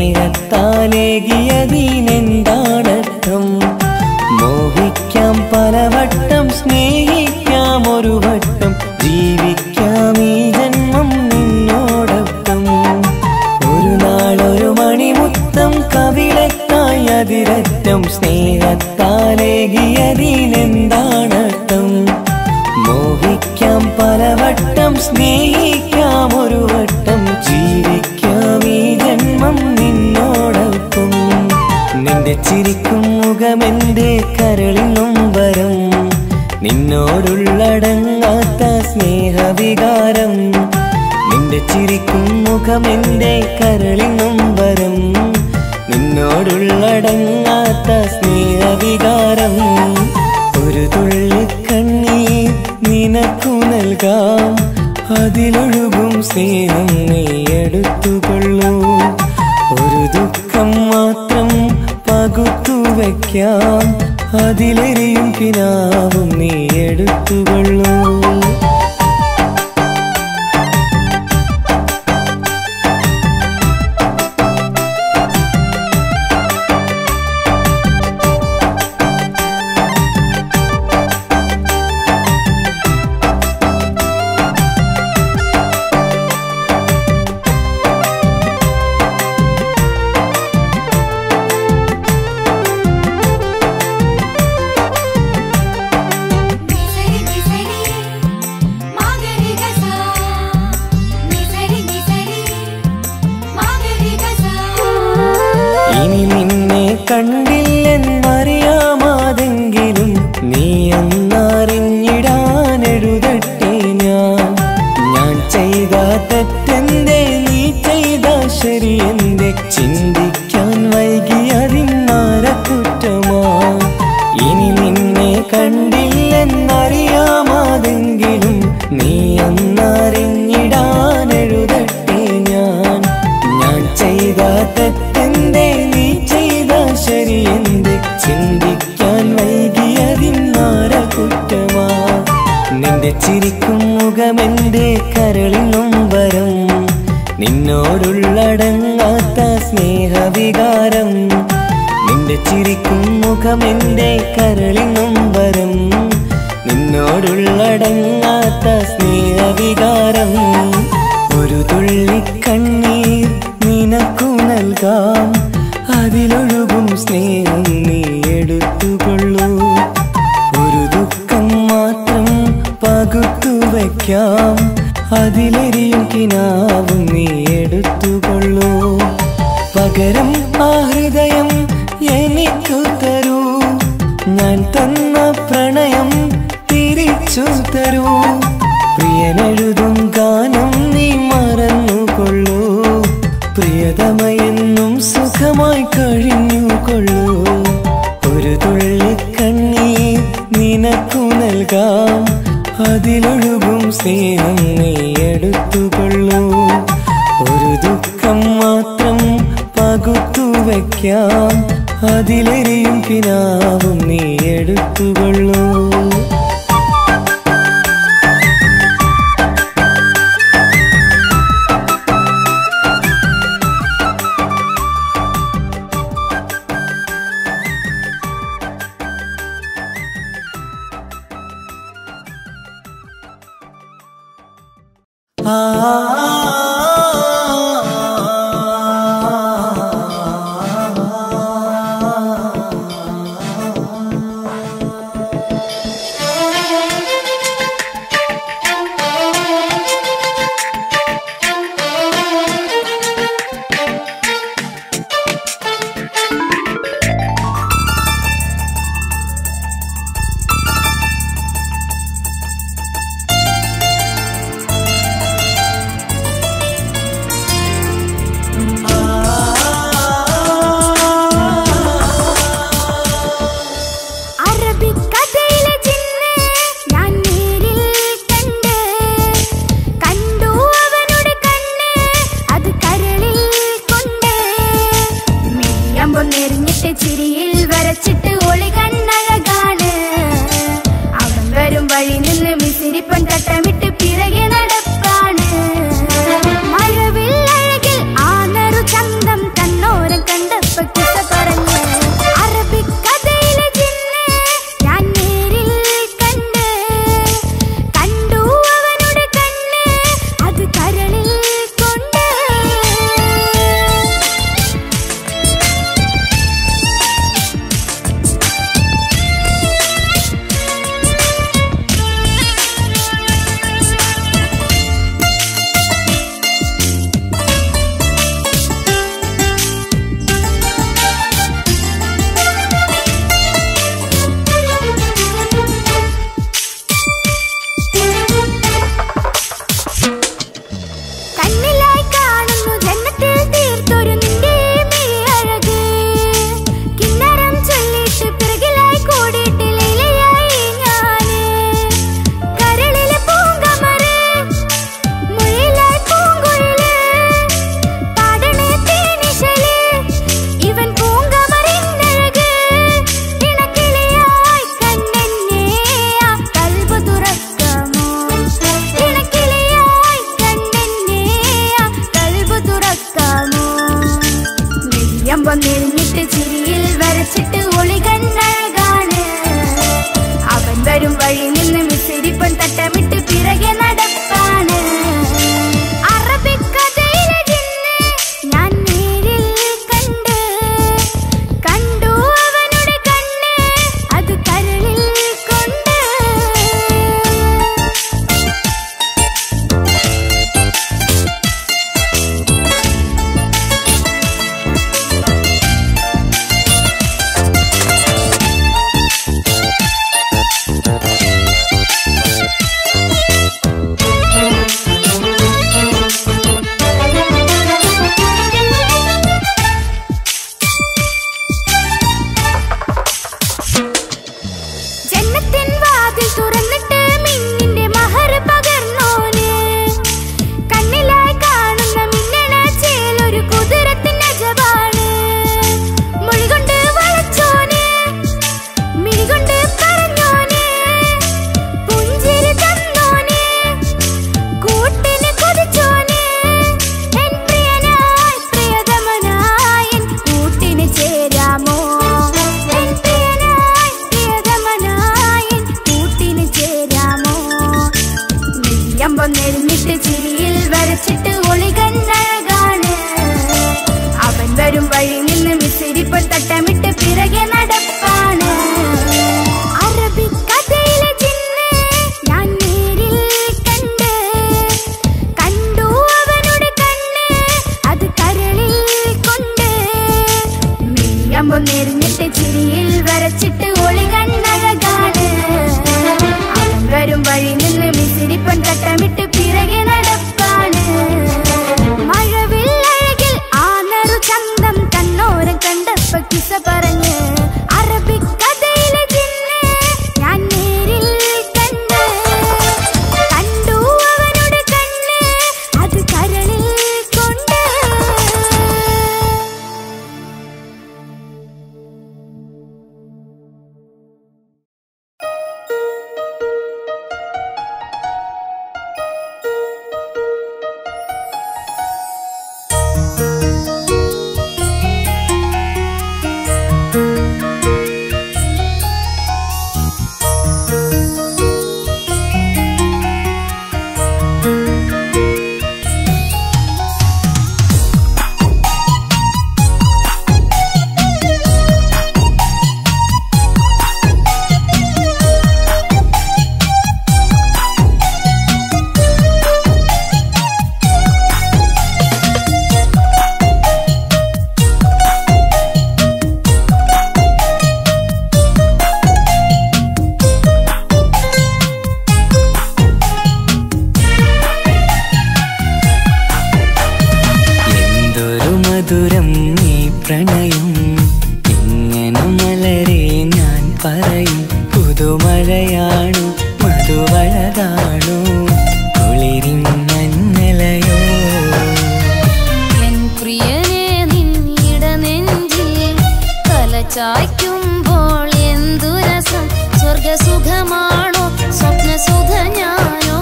സ്നേഹത്താലേകിയതിനെന്താണർത്ഥം മോഹിക്കാം പലവട്ടം സ്നേഹിക്കാം ഒരു വട്ടം ജീവിക്കാം ഈ ജന്മം നിന്നോടൊപ്പം ഒരു നാളൊരു മണിമുത്തം കവിളത്തായി അതിരറ്റം സ്നേഹത്താലേകിയതിനെന്താണർത്ഥം മോഹിക്കാം പലവട്ടം സ്നേഹിക്കാം ഒരു വട്ടം ജീവിക്കാം ഈ ജന്മം നിന്നോടൊപ്പം നിന്റെ ചിരിക്കും മുഖമെന്റെ കരളിനും വരം നിന്നോടുള്ളടങ്ങാത്ത സ്നേഹവികാരം നിന്റെ ചിരിക്കും മുഖമെന്റെ കരളിനും വരം നിന്നോടുള്ളടങ്ങാത്ത സ്നേഹവികാരം ഒരു തുള്ളി കണ്ണീർ നിനക്കു നൽകാം അതിലൊഴുകും സ്നേഹം നീ എടുത്തുകൊള്ളൂ ഒരു ദുഃഖം മാത്രം വയ്ക്കാം അതിലെരിയും കിനാവും നീ എടുത്തുകൊള്ളൂ నిసరి నిసరి మాగరి గసా నిసరి నిసరి మాగరి గసా ഇനി നിന്നെ കണ്ടില്ലെന്നറിയാമാതെങ്കിലും നീ എന്നറിഞ്ഞിടാനെഴുതട്ടെ ഞാൻ ഞാൻ ചെയ്ത തെറ്റെന്തേ നീ ചെയ്ത ശരിയെന്തേ ചിന്തിക്കാൻ വൈകിയതിന്നാര കുറ്റമാ ഇനി നിന്നെ കണ്ടില്ലെന്നറിയാമാതെങ്കിലും നീ എന്നറിഞ്ഞിടാനെഴുതട്ടെ ഞാൻ ഞാൻ ചെയ്ത തെറ്റെന്തേ നീ ചെയ്ത ശരിയെന്തേ ചിന്തിക്കാൻ വൈകിയതിന്നാര കുറ്റമാ നിന്റെ ചിരിക്കും മുഖമെന്റെ കരളിനും വരം നിന്നോടുള്ളടങ്ങാത്ത സ്നേഹവികാരം നിന്റെ ചിരിക്കും മുഖമെന്റെ കരളിനും വരം നിന്നോടുള്ളടങ്ങാത്ത സ്നേഹവികാരം ഒരു തുള്ളി കണ്ണീർ നിനക്കു നൽകാം അതിലൊഴുകും സ്നേഹം നീ എടുത്തുകൊള്ളൂ ഒരു ദുഃഖം മാത്രം പകുത്തു വയ്ക്കാം അതിലെരിയും കിനാവും നീ എടുത്തുകൊള്ളൂ പകരം ആ ഹൃദയം എനിക്കു തരൂ ഞാൻ തന്ന പ്രണയം തിരിച്ചു തരൂ പ്രിയനെഴുതും ഗാനം നീ മറന്നുകൊള്ളൂ പ്രിയതമയെന്നും സുഖമായി കഴിഞ്ഞുകൊള്ളൂ ഒരു തുള്ളി കണ്ണീർ നിനക്കു നൽകാം അതിലൊഴുകും സ്നേഹം നീ എടുത്തുകൊള്ളൂ ഒരു ദുഃഖം മാത്രം പകുത്തു വയ്ക്കാം അതിലെരിയും കിനാവും നീ എടുത്തുകൊള്ളൂ കമ്പം നെരിഞ്ഞിട്ട് ചിരിയിൽ വരച്ചിട്ട് ഒളി കണ്ണഴകാണ് അവൻ വരും വഴി നിന്ന് മിസിരിപ്പൻ കട്ടമിട്ട് പിറകെ നടപ്പാണ് മഴവില്ലഴകിൽ ആ നറു ചന്തം കണ്ണോരം കണ്ടപ്പ കിസ പറഞ്ഞ് അറബിക്കഥയിലെ ജിന്ന് ഞാൻ നേരിൽ കണ്ട് കണ്ടു അവനുടെ കണ്ണ് അത് കരളിൽ കൊണ്ട് എന്തൊരു മധുരം നീ പ്രണയം ഇങ്ങനെ മലരെ ഞാൻ പറയും പുതുമഴയാണു മധുവഴകാണു കുളിരിൻ മഞ്ഞലയോ എൻ പ്രിയനെ നിന്നിട നെഞ്ചിൽ തലചായ്ക്കുമ്പോൾ എന്തു രസം സ്വർഗസുഖമാണോ സ്വപ്നസുഖ ഞാനോ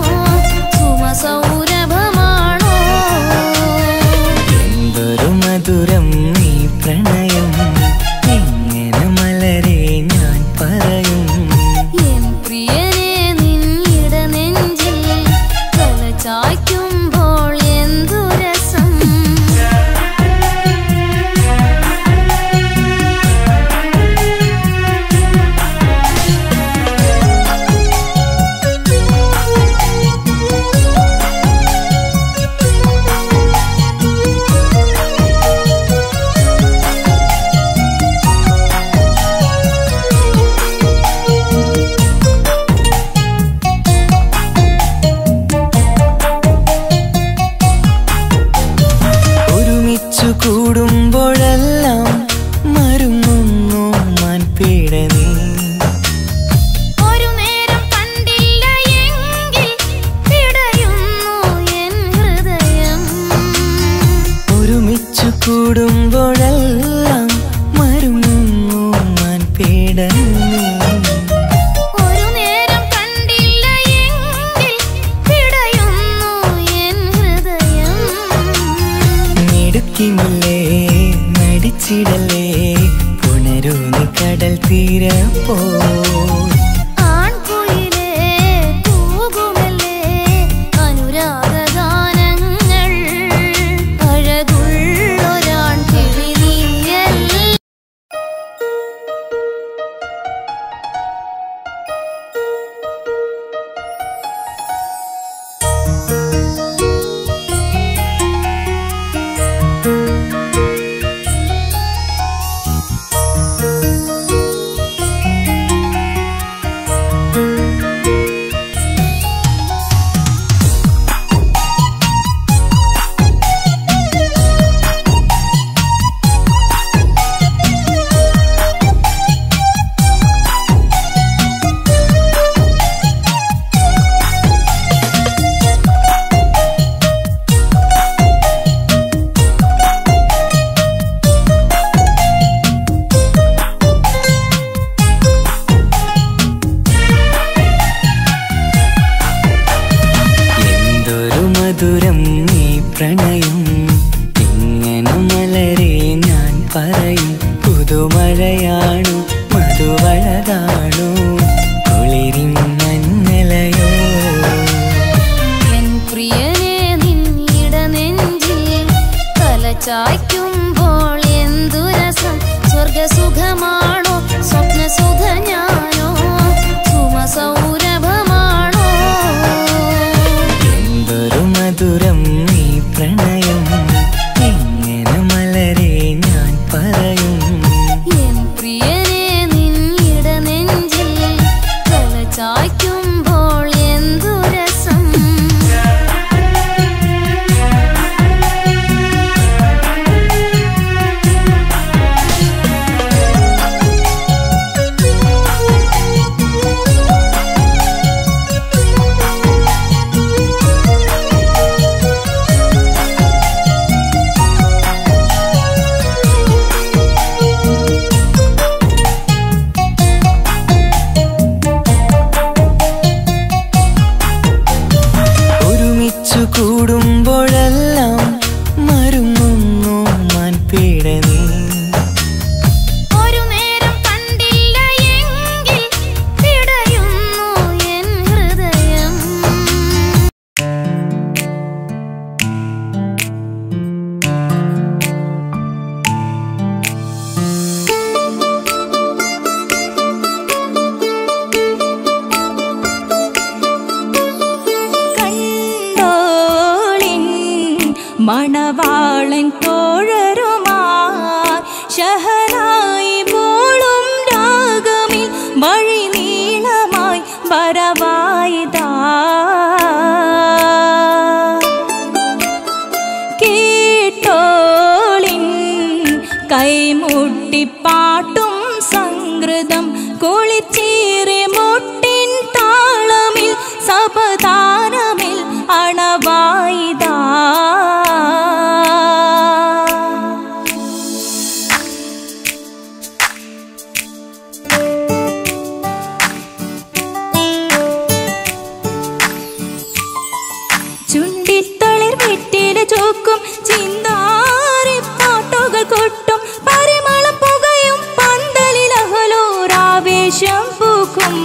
സുമസൗരഭമാണോ എന്തൊരു മധുരം നീ പ്രണയം ഇങ്ങനെ മലരെ ഞാൻ പറയും എൻ പ്രിയനെ നിന്നിട നെഞ്ചിൽ തലചായ്ക്കുമ്പോൾ എന്തു രസം ഒരുമിച്ചു കൂടുമ്പോഴെല്ലാം മരുങ്ങുന്നു മാൻപീടനീ ഒരു നേരം കണ്ടില്ല എങ്കിൽ പിടയുന്നു എൻ ഹൃദയം ഒരുമിച്ചു കൂടുമ്പോഴെല്ലാം മരുങ്ങുന്നു മാൻപീടനീ ഒരു നേരം കണ്ടില്ല എങ്കിൽ പിടയുന്നു എൻ ഹൃദയം മിടുക്കിമില്ലേ നടിച്ചിടലേ പുണരൂ നീ കടൽ തീരപ്പോ ആൺകുയിലേ കൂകുമല്ലേ അനുരാഗഗാനങ്ങൾ അഴകുള്ളൊരാൺ കിളി നീയല്ലേ എന്തൊരു മധുരം നീ പ്രണയം ഇങ്ങനെ മലരെ ഞാൻ പറയും പുതുമഴയാണു മധുവഴകാണു കുളിരിൻ മഞ്ഞലയോ എൻ പ്രിയനെ നിന്നിട നെഞ്ചിൽ തലചായ്ക്കുമ്പോൾ എന്തു രസം സ്വർഗസുഖമാണോ സ്വപ്നസുഖ ഞാനോ സുമസൗരഭമാണോ എന്തൊരു മധുരം നീ പ്രണയം ഇങ്ങനെ മലരെ ഞാൻ പറയും കൊട്ടിപ്പാട്ടും സംഗൃതം കുളിച്ചീറി മുട്ടിൻ താളമിൽ സപതാരമിൽ അണവായിതാ ചുണ്ടിത്തളിർ വെറ്റില ചോക്കും ചിന്താരി പാട്ടുകൾ കൊട്ടും പരിമളം പുകയും പന്തലിൽ അഹലോരാവേശം പൂക്കും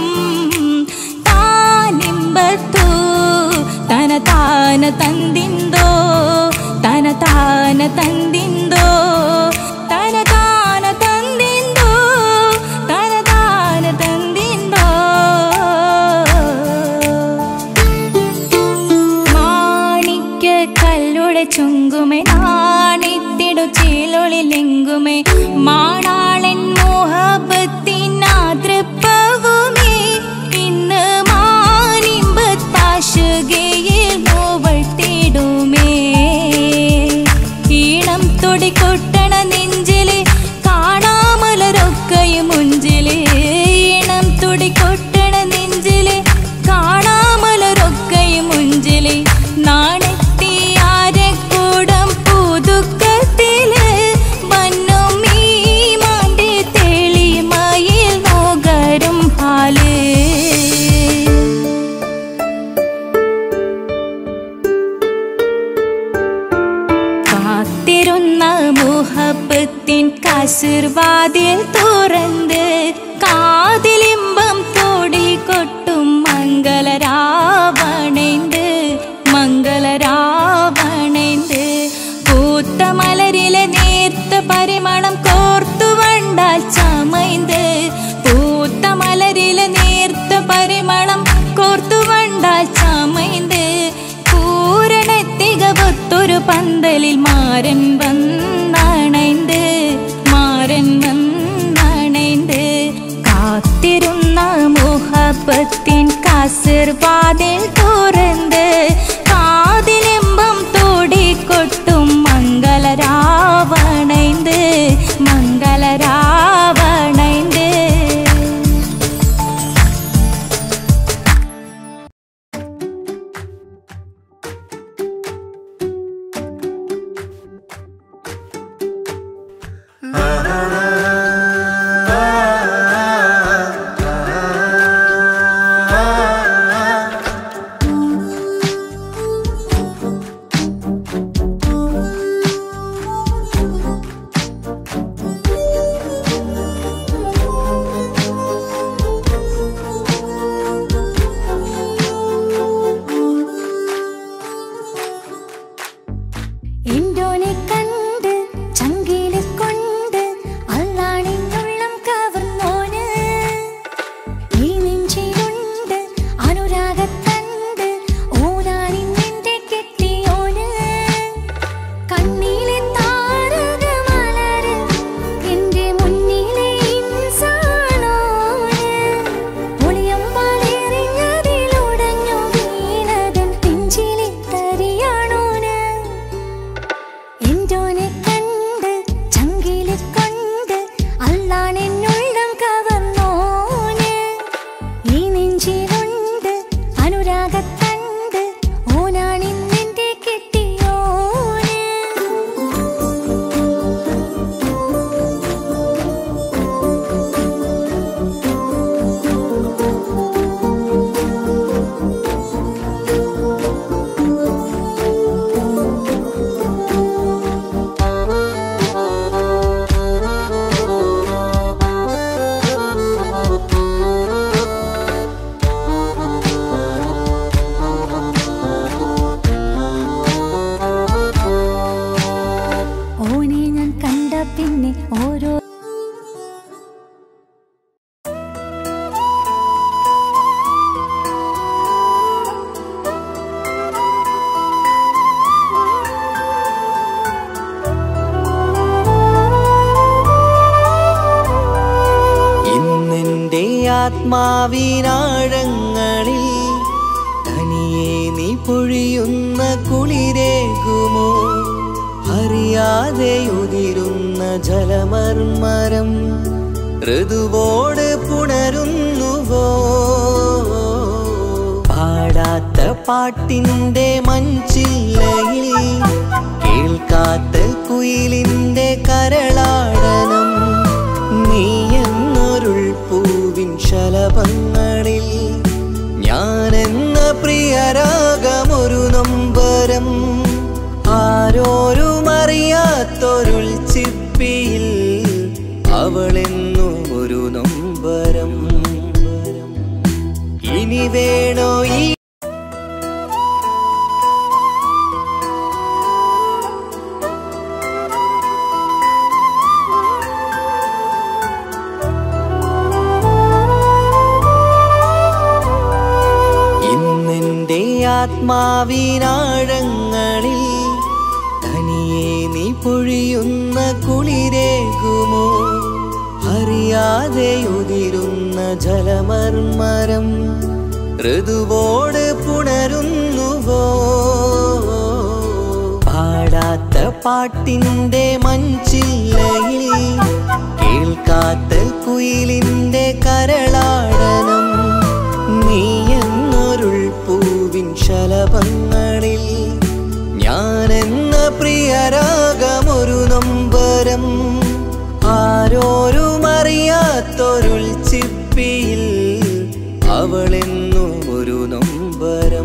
താനിമ്പത്തു തന താന തന്തിന്തോ തന താന തന്തിന്തോ തന താന തന്തിന്തോ തന താന തന്തിന്തോ മാണിക്ക കല്ലുടെ ചുങ്കുമേ നാണിത്തിടു ചീലൊളിലെങ്കുമേ മാണാളൻ മോഹബത്തിനാതൃപ്പവുമേ ഇന്ന് മാനിമ്പത്താശുകയിൽ നോവഴ്ത്തിടുമേ ഈണം തൊടിക്കൊട്ടണ നെഞ്ചില് കാണാമലരൊക്കെയും മുഞ്ചില് ഈണം തുടിക്കൊട്ടണ നെഞ്ചില് കാണാമലരൊക്കെയും മുഞ്ചില് നാണത്തിയാരക്കൂടം പുതുക്കത്തില് മണ്ണും ഈ മാന്റെ തെളിമയിൽ നോകരും ഹാല് കാത്തിരുന്ന മുഹബത്തിൻ കസിർവാതിൽ തുറന്ന് കാതിലിമ്പം തോടി കൊട്ടും മംഗളരാവണേന്ത് മംഗളരാവണേന്ത് പൂത്ത മലരിലെ നേർത്ത പരിമളം കോർത്തു വണ്ടാൽ ചമൈന്ത് പൂത്ത മലരിലെ നേർത്ത പരിമളം കോർത്തു വണ്ടാൽ ചമൈന്ത് പൂരണത്തികവൊത്തൊരു പന്തലിൽ മാരൻ വന്നണൈന്ത് മാരൻ വന്നണൈന്ത് കാത്തിരുന്ന മുഹബത്തിൻ കസിർവാതിൽ തുറന്ന് കാതിലിമ്പം തോടിക്കൊട്ടും മംഗളരാവണൈന്ത് മംഗളരാവണൈന്ത് എന്തോനെ കണ്ട് ചങ്കില് കൊണ്ട് അള്ളാണിന്നുള്ളം കവർന്നോന് ഈ നെഞ്ചിലുണ്ട് അനുരാഗത്തണ്ട് ഓനാണിന്നെന്റെ കെട്ടിയോന് കണ്ണിലെ താരകമലര് എന്റെ മുന്നിലെ ഇൻസാണോന് ഒളിയമ്പാലെറിഞ്ഞതിലുടഞ്ഞു വീണതൻ നെഞ്ചിലെ തരിയാണോന് എന്തോനെ കണ്ട് ചങ്കില് കൊണ്ട് അള്ളാണെന്നുള്ളം കവർന്നോന് ഈ നെഞ്ചിലുണ്ട് അനുരാഗത്തണ്ട് ഓനാണിന്നെന്റെ കെട്ടിയോന് ഓനെ ഞാൻ കണ്ട പിന്നെ ഓരോ ഇന്നെന്റെ ആത്മാവിനാഴങ്ങളിൽ തനിയെ നീ പൊഴിയുന്ന കുളിരേകുമോ അറിയാതെ ഉതിരുന്ന ജലമർമരം ഋതുവോട് പുണരുന്നുവോ പാടാത്ത പാട്ടിന്റെ മഞ്ചില്ലയിൽ കേൾക്കാത്ത കുയിലിന്റെ കരളാടനം നീ എന്നൊരുൾ പൂവിൻ ശലഭങ്ങളിൽ ഞാനെന്ന പ്രിയരാഗമൊരു നൊമ്പരം ആരോരും അറിയാത്തൊരുൾ ചിപ്പിയിൽ അവളെന്നു ഒരു നൊമ്പരം ഇനി വേണോ ഈ ഇന്നെന്റെ ആത്മാവിനാഴങ്ങളിൽ തനിയെ നീ പൊഴിയുന്ന കുളിരേകുമോ അറിയാതെ ഉതിരുന്ന ജലമർമരം ഋതുവോട് പുണരുന്നുവോ പാടാത്ത പാട്ടിന്റെ മഞ്ചില്ലയിൽ കേൾക്കാത്ത കുയിലിന്റെ കരളാടനം നീ എന്നൊരുൾ പൂവിൻ ശലഭങ്ങളിൽ ഞാനെന്ന പ്രിയരാഗമൊരു നൊമ്പരം ആരോരും അറിയാത്തൊരുൾ ചിപ്പിയിൽ അവളെന്നു ഒരു നൊമ്പരം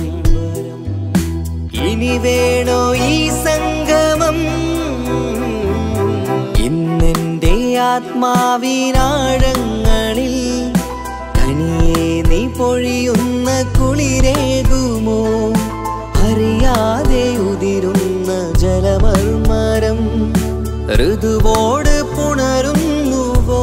ഇനി വേണോ ഈ സംഗമം ഇന്നെന്റെ ആത്മാവിനാഴങ്ങളിൽ തനിയെ നീ പൊഴിയുന്ന കുളിരേകുമോ അറിയാതെ ഉതിരുന്ന ജലമർമരം ഋതുവോട് പുണരുന്നുവോ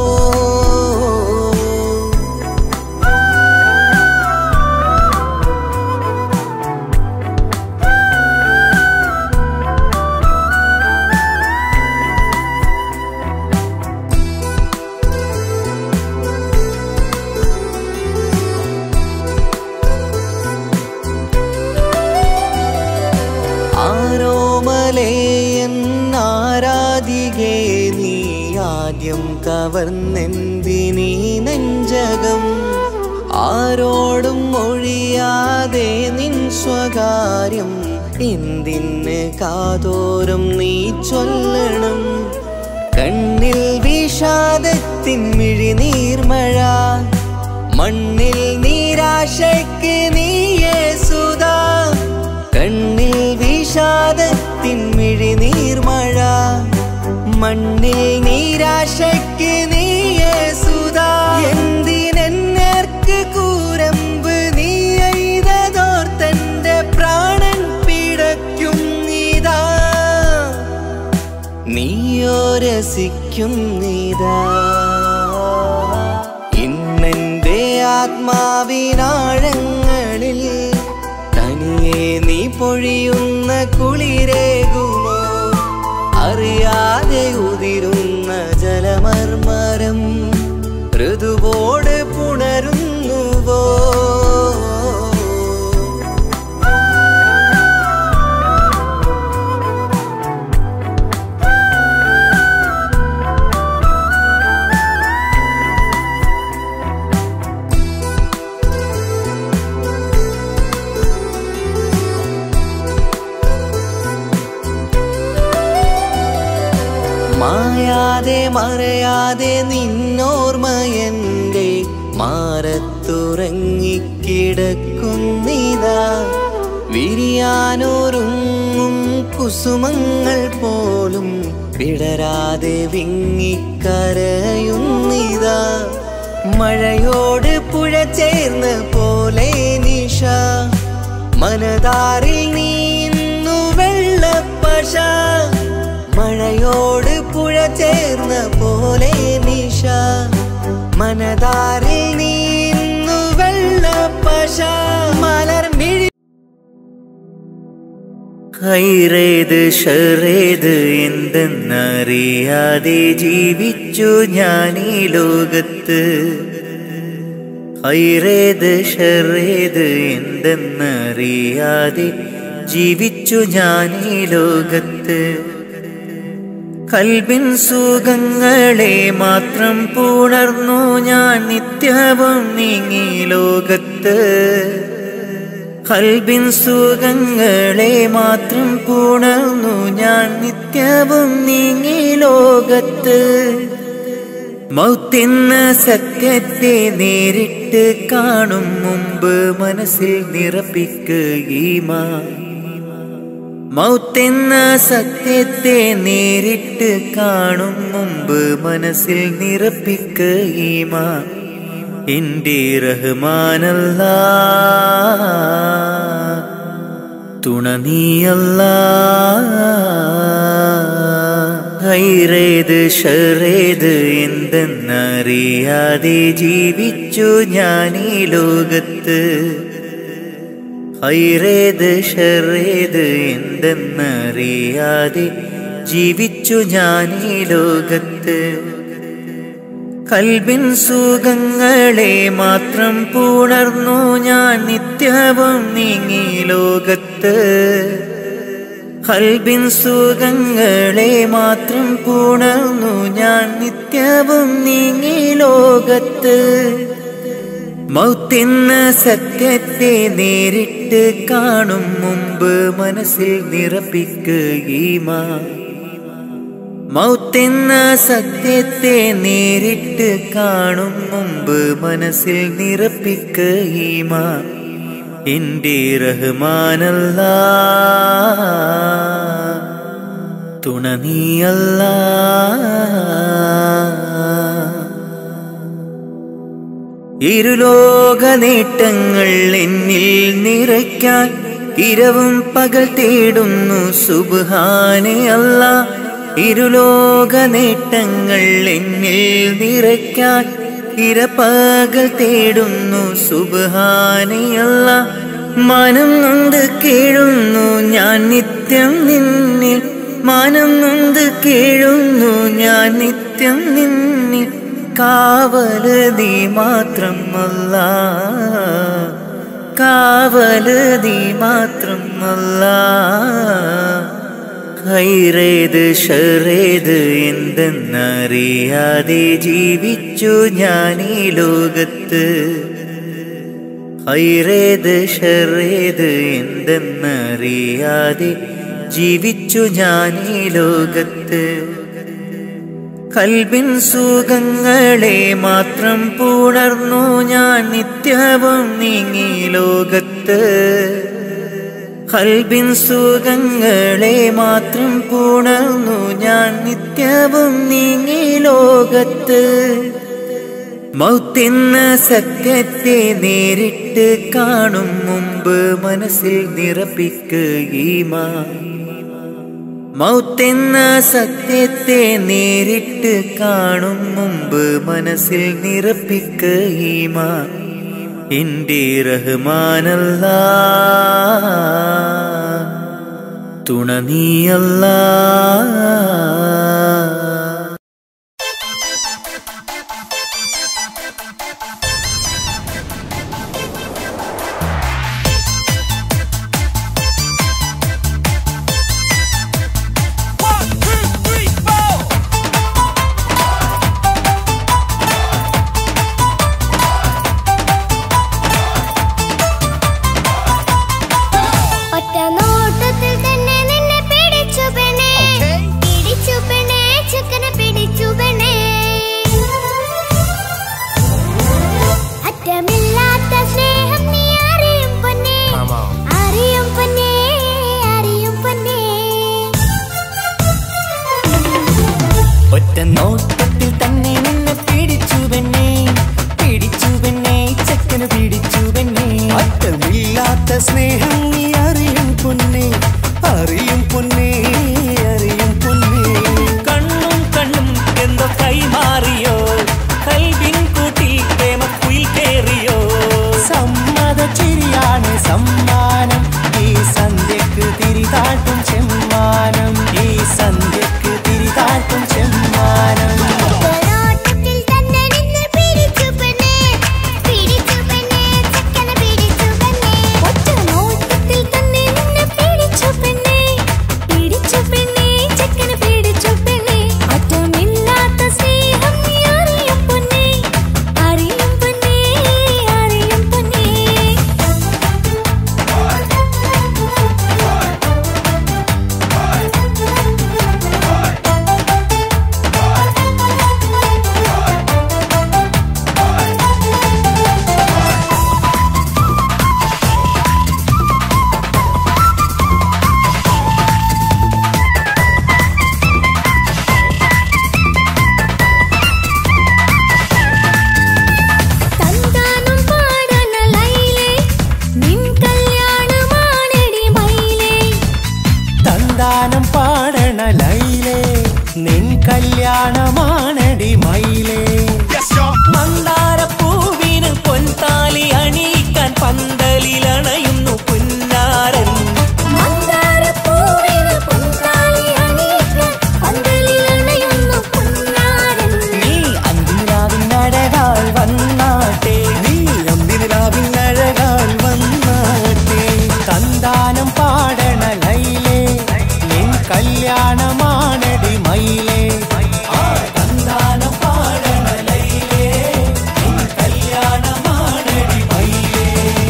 ആരോമലേയൻ ആരാധികേ നീ ആദ്യം കവർന്നെന്തിനീ നെഞ്ചകം ആരോടും ഒഴിയാതെ നിൻ സ്വകാര്യം എന്തിന് കാതോരം നീ ചൊല്ലണം കണ്ണിൽ വിഷാദത്തിൻ മിഴിനീർമഴ മണ്ണിൽ നിരാശയ്ക്ക് നീയേ സുതാ കണ്ണിൽ വിഷാദത്തിൻ മിഴിനീർമഴ മണ്ണിൽ നിരാശയ്ക്ക് നീയേ സുതാ എന്തിനെന്നേർക്ക് കൂരമ്പ് നീ എയ്തതോർത്തന്റെ പ്രാണൻ പിടയ്ക്കും നീതാ നീയോ രസിക്കും നീതാ ഇന്നെന്റെ ആത്മാവിനാഴങ്ങളിൽ തനിയെ നീ പൊഴിയുന്ന കുളിരേകുമോ അറിയാതെ ഉതിരുന്ന ജലമർമരം ഋതുവോട് പുണരുന്നുവോ മായാതെ മറയാതെ നിന്നോർമ്മയന്റെ മാറത്തുറങ്ങിക്കിടക്കുന്നിതാ വിരിയാനൊരുങ്ങും കുസുമങ്ങൾ പോലും വിടരാതെ വിങ്ങിക്കരയുന്നിതാ മഴയോട് പുഴ ചേർന്ന പോലെ നിഷ മനതാറിൽ നീന്നു വെള്ളപ്പശ മഴയോട് പുഴ ചേർന്ന പോലെ നിഷ മനതാറിൽ നീന്നു വെള്ളപ്പശ മലർമിഴി ഹൈറേത് ഷറേത് എന്തെന്നറിയാതെ ജീവിച്ചു ഞാൻ ഈ ലോകത്ത് ഹൈറേത് ഷറേത് എന്തെന്നറിയാതെ ജീവിച്ചു ഞാൻ ഈ ലോകത്ത് കൽബിൻ സുഖങ്ങളെ മാത്രം പുണർന്നു ഞാൻ നിത്യവും നീങ്ങി ലോകത്ത് കൽബിൻ സുഖങ്ങളെ മാത്രം പുണർന്നു ഞാൻ നിത്യവും നീങ്ങി ലോകത്ത് മൗത്തെന്ന സത്യത്തെ നേരിട്ട് കാണും മുമ്പ് മനസ്സിൽ നിറപ്പിക്കുകീമാ മൗത്തെന്ന സത്യത്തെ നേരിട്ട് കാണും മുമ്പ് മനസ്സിൽ നിറപ്പിക്കുകീമാ എന്റെ റഹ്മാനല്ല തുണ നീയല്ല ഹൈറേത് ഷറേത് എന്തെന്നറിയാതെ ജീവിച്ചു ഞാൻ ഈ ലോകത്ത് ഹൈറേത് ഷറേത് എന്തെന്നറിയാതെ ജീവിച്ചു ഞാൻ ഈ ലോകത്ത് കൽബിൻ സുഖങ്ങളെ മാത്രം പുണർന്നു ഞാൻ നിത്യവും നീങ്ങി ലോകത്ത് കൽബിൻ സുഖങ്ങളെ മാത്രം പുണർന്നു ഞാൻ നിത്യവും നീങ്ങി ലോകത്ത് മൗത്തെന്ന സത്യത്തെ നേരിട്ട് കാണും മുമ്പ് മനസ്സിൽ നിറപ്പിക്കുകീമാ മൗത്തെന്ന സത്യത്തെ നേരിട്ട് കാണും മുമ്പ് മനസ്സിൽ നിറപ്പിക്കുകീമാ എന്റെ റഹ്മാനല്ല തുണ നീയല്ല ഇരുലോക നേട്ടങ്ങൾ എന്നിൽ നിറയ്ക്കാൻ ഇരവും പകൽ തേടുന്നു സുബാനെ അല്ല ഇരുലോക നേട്ടങ്ങൾ എന്നിൽ നിറയ്ക്കാൻ ഇരപ്പകൽ തേടുന്നു സുബാനെ അല്ല മനം നൊന്ത് കേഴുന്നു ഞാൻ നിത്യം നിന്നിൽ മാനം നൊന്ത് കേഴുന്നു ഞാൻ നിത്യം നിന്നിൽ കാവല് നീ മാത്രം അല്ല കാവല് നീ മാത്രം അല്ല ഹൈറേത് ഷറേത് എന്തെന്നറിയാതെ ജീവിച്ചു ഞാൻ ഈ ലോകത്ത് ഹൈറേത് ഷറേത് എന്തെന്നറിയാതെ ജീവിച്ചു ഞാൻ ഈ ലോകത്ത് കൽബിൻ സുഖങ്ങളെ മാത്രം പുണർന്നു ഞാൻ നിത്യവും നീങ്ങി ലോകത്ത് കൽബിൻ സുഖങ്ങളെ മാത്രം പുണർന്നു ഞാൻ നിത്യവും നീങ്ങി ലോകത്ത് മൗത്തെന്ന സത്യത്തെ നേരിട്ട് കാണും മുമ്പ് മനസ്സിൽ നിറപ്പിക്കുകീമാ മൗത്തെന്ന സത്യത്തെ നേരിട്ട് കാണും മുമ്പ് മനസ്സിൽ നിറപ്പിക്കുകീമാ എന്റെ റഹ്മാനല്ല തുണ നീയല്ല ഒറ്റ നോട്ടത്തിൽ തന്നെ നിന്നെ പിടിച്ചു പെണ്ണേ പിടിച്ചു പെണ്ണേ ചെക്കനെ പിടിച്ചു പെണ്ണേ അറ്റമില്ലാത്ത സ്നേഹം നീ അറിയും പൊന്നേ അറിയും പൊന്നേ അറിയും പൊന്നേ ഒറ്റ നോട്ടത്തിൽ തന്നെ നിന്നെ പിടിച്ചു പെണ്ണേ പിടിച്ചു പെണ്ണേ ചെക്കന് പിടിച്ചു പെണ്ണേ അറ്റമില്ലാത്ത സ്നേഹം നീ അറിയും പൊന്നേ അറിയും പൊന്നേ അറിയും പൊന്നേ കണ്ണും കണ്ണും എന്തോ കൈമാറിയോ കൽവിൻ കൂട്ടിൽ പ്രേമക്കുയിൽ കേറിയോ സമ്മത ചിരിയാണ് സമ്മാനം ഈ സന്ധ്യക്ക് തിരിതാട്ടും ചെമ്മാനം ഈ സന്ധ്യക്ക് തിരിതാട്ടും ചെമ്മാനം ഒറ്റനോട്ടത്തിൽ തന്നെ നിന്നെ പിടിച്ചു പെണ്ണേ പിടിച്ചു പെണ്ണേ ചെക്കനെ പിടിച്ചു പെണ്ണേ ഒറ്റനോട്ടത്തിൽ തന്നെ നിന്നെ പിടിച്ചു പെണ്ണേ കല്യാണമാണടി മയിലേ മന്ദാരപ്പൂവിന് പൊൻതാലി അണിയിക്കാൻ പന്തലിലണയുന്നു പുന്നാരൻ മന്ദാരപ്പൂവിന് പൊൻതാലി അണിയിക്കാൻ പന്തലിലണയുന്നു പുന്നാരൻ. നീ അന്തിരാവിനഴകാൽ വന്നാട്ടെ നീ അന്തിരാവിനഴകാൽ വന്നാട്ടെ സന്താനം പാടണ ലൈലേ നിൻ കല്യാണമാണടി മയിലേ ആ സന്താനം പാടണ ലൈലേ നിൻ കല്യാണമാണടി മയിലേ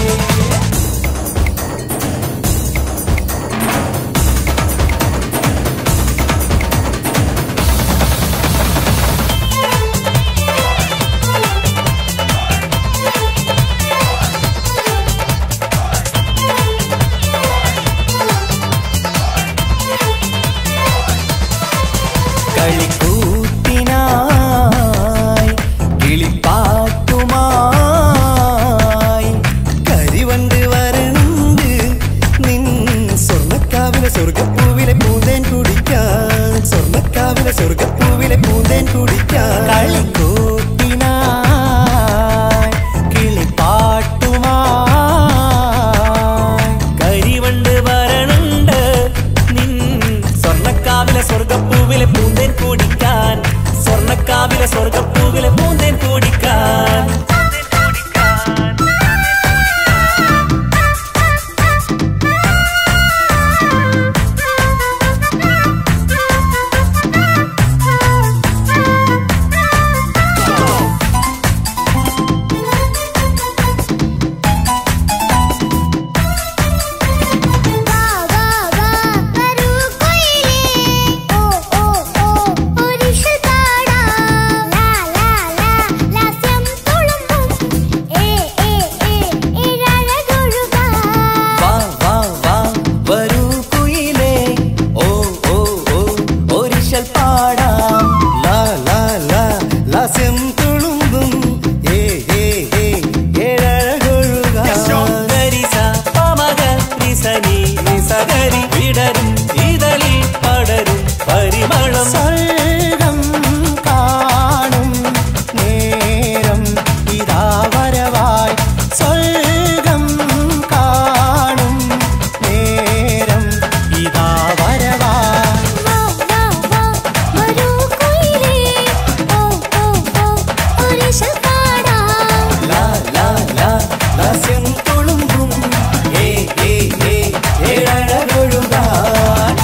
കളിക്കൂത്തിനായി കിളിപ്പാട്ടുമായി കരിവണ്ട് വരണ്ട് നിൻ സ്വർണ്ണക്കാവിലെ സ്വർഗപ്പൂവിലെ പൂന്തേൻ കുടിക്കാൻ സ്വർണ്ണക്കാവിലെ സ്വർഗപ്പൂവിലെ പൂന്തേൻ കുടിക്കാൻ കളിക്കൂത്തിനായി കിളിപ്പാട്ടുമായി കരിവണ്ട് വരണുണ്ട് നിൻ സ്വർണ്ണക്കാവിലെ സ്വർഗപ്പൂവിലെ പൂന്തേൻ കുടിക്കാൻ സ്വർണ്ണക്കാവിലെ സ്വർഗപ്പൂവിലെ പൂന്തേൻ കുടിക്കാൻ വാ വാ വാ വരൂ കുയിലേ ഓ ഓ ഓ ഒരിഷൽ പാടാം ലാ ലാ ലാ ലാസ്യം തുളുമ്പും ഏ ഏ ഏ ഇഴഴകൊഴുകാം വാ വാ വാ വരൂ കുയിലേ ഓ ഓ ഓ ഒരിശൽ പാടാം ലാ ലാ ലാ ലാസ്യം തുളുമ്പും ഏ ഏ ഏ ഏഴഴകൊഴുകാം ഗരിസ പമഗ നിസനി നിസഗരി വിടരും ഇതളിൽ പടരും പരിമളം സ്വർഗം കാണും നേരം ഇതാ വരവായി സ്വർഗം കാണും നേരം ഇതാ വരവായി വാ വാ വാ വരൂ കുയിലേ ഓ ഓ ഓ ഒരിഷൽ പാടാം ലാ ലാ ലാ ലാസ്യം തുളുമ്പും ഏ ഏ ഏ ഏഴഴകൊഴുകാൻ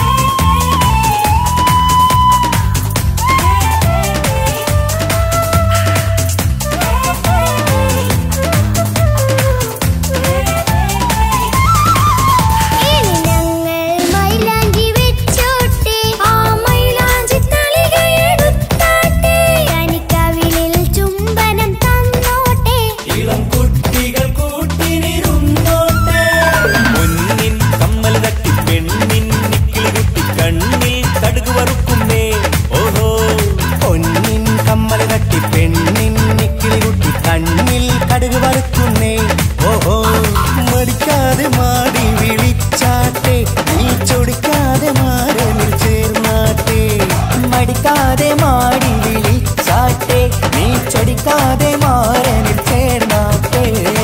ഇനി ഞങ്ങൾ മൈലാഞ്ചി വെച്ചോട്ടെ ആ മൈലാഞ്ചി തളികയെടുത്താട്ടെ കനിക്കവിളിൽ ചുംബനം തന്നോട്ടെ ഇളം കുട്ടികൾ കൂട്ടിനിരുന്നോട്ടെ മുന്നിൻ കമ്മൽ തട്ടി പെണ്ണിൻ നിക്കിളി കുട്ടി കണ്ണിൽ കടുക് വറുക്കുന്നേ ഓഹോ പൊന്നിൻ കമ്മൽ തട്ടി പെണ്ണിൻ നിക്കിളി കുട്ടി കണ്ണിൽ കടുക് വറുക്കുന്നേ ഓഹോ മടിക്കാതെ മാടി വിളിച്ചാട്ടെ നീ ചൊടിക്കാതെ മാറനിൽ ചേർന്നാട്ടെ മടിക്കാതെ മാടി വിളിച്ചാട്ടെ നീ ചൊടിക്കാതെ മാറനിൽ ചേർന്നാട്ടെ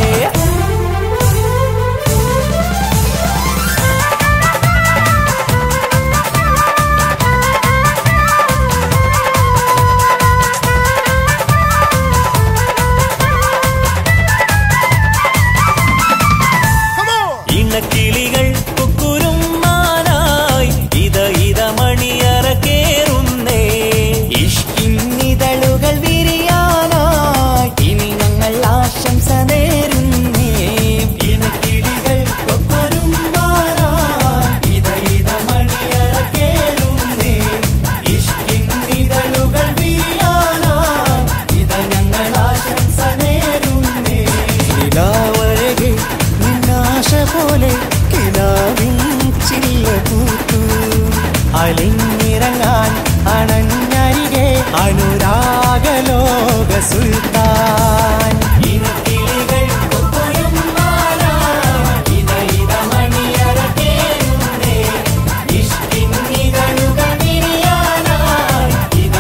ഇണക്കിളികൾ കുക്കുരും മാനായി ഇത ഇത മണിയറ കേറുന്നേ ഇഷ്കിന്നിതളുകൾ വിരിയാനായി ഇനി ഞങ്ങൾ ആശംസ നേരുന്നേ ഇണക്കിളികൾ കൊക്കൊരും മാനായി ഇത ഇത മണിയറ കേറുന്നേ ഇഷ്കിന്നിതളുകൾ വിരിയാനായി ഇത ഞങ്ങൾ ആശംസ നേരുന്നേ നിലാവഴകെ നിന്നാശ പോലെ കിനാവിൻ ചില്ല പൂത്തു അലിഞ്ഞിറങ്ങാൻ അണഞ്ഞരികെ അനുരാഗലോക സുൽത്താൻ ഇനക്കിളികൾ കൊക്കൊരും മാലാ, ഇത ഇത മണിയറ കേറുന്നേ. ഇഷ്കിന്നിതളുകൾ വിരിയാനായി, ഇത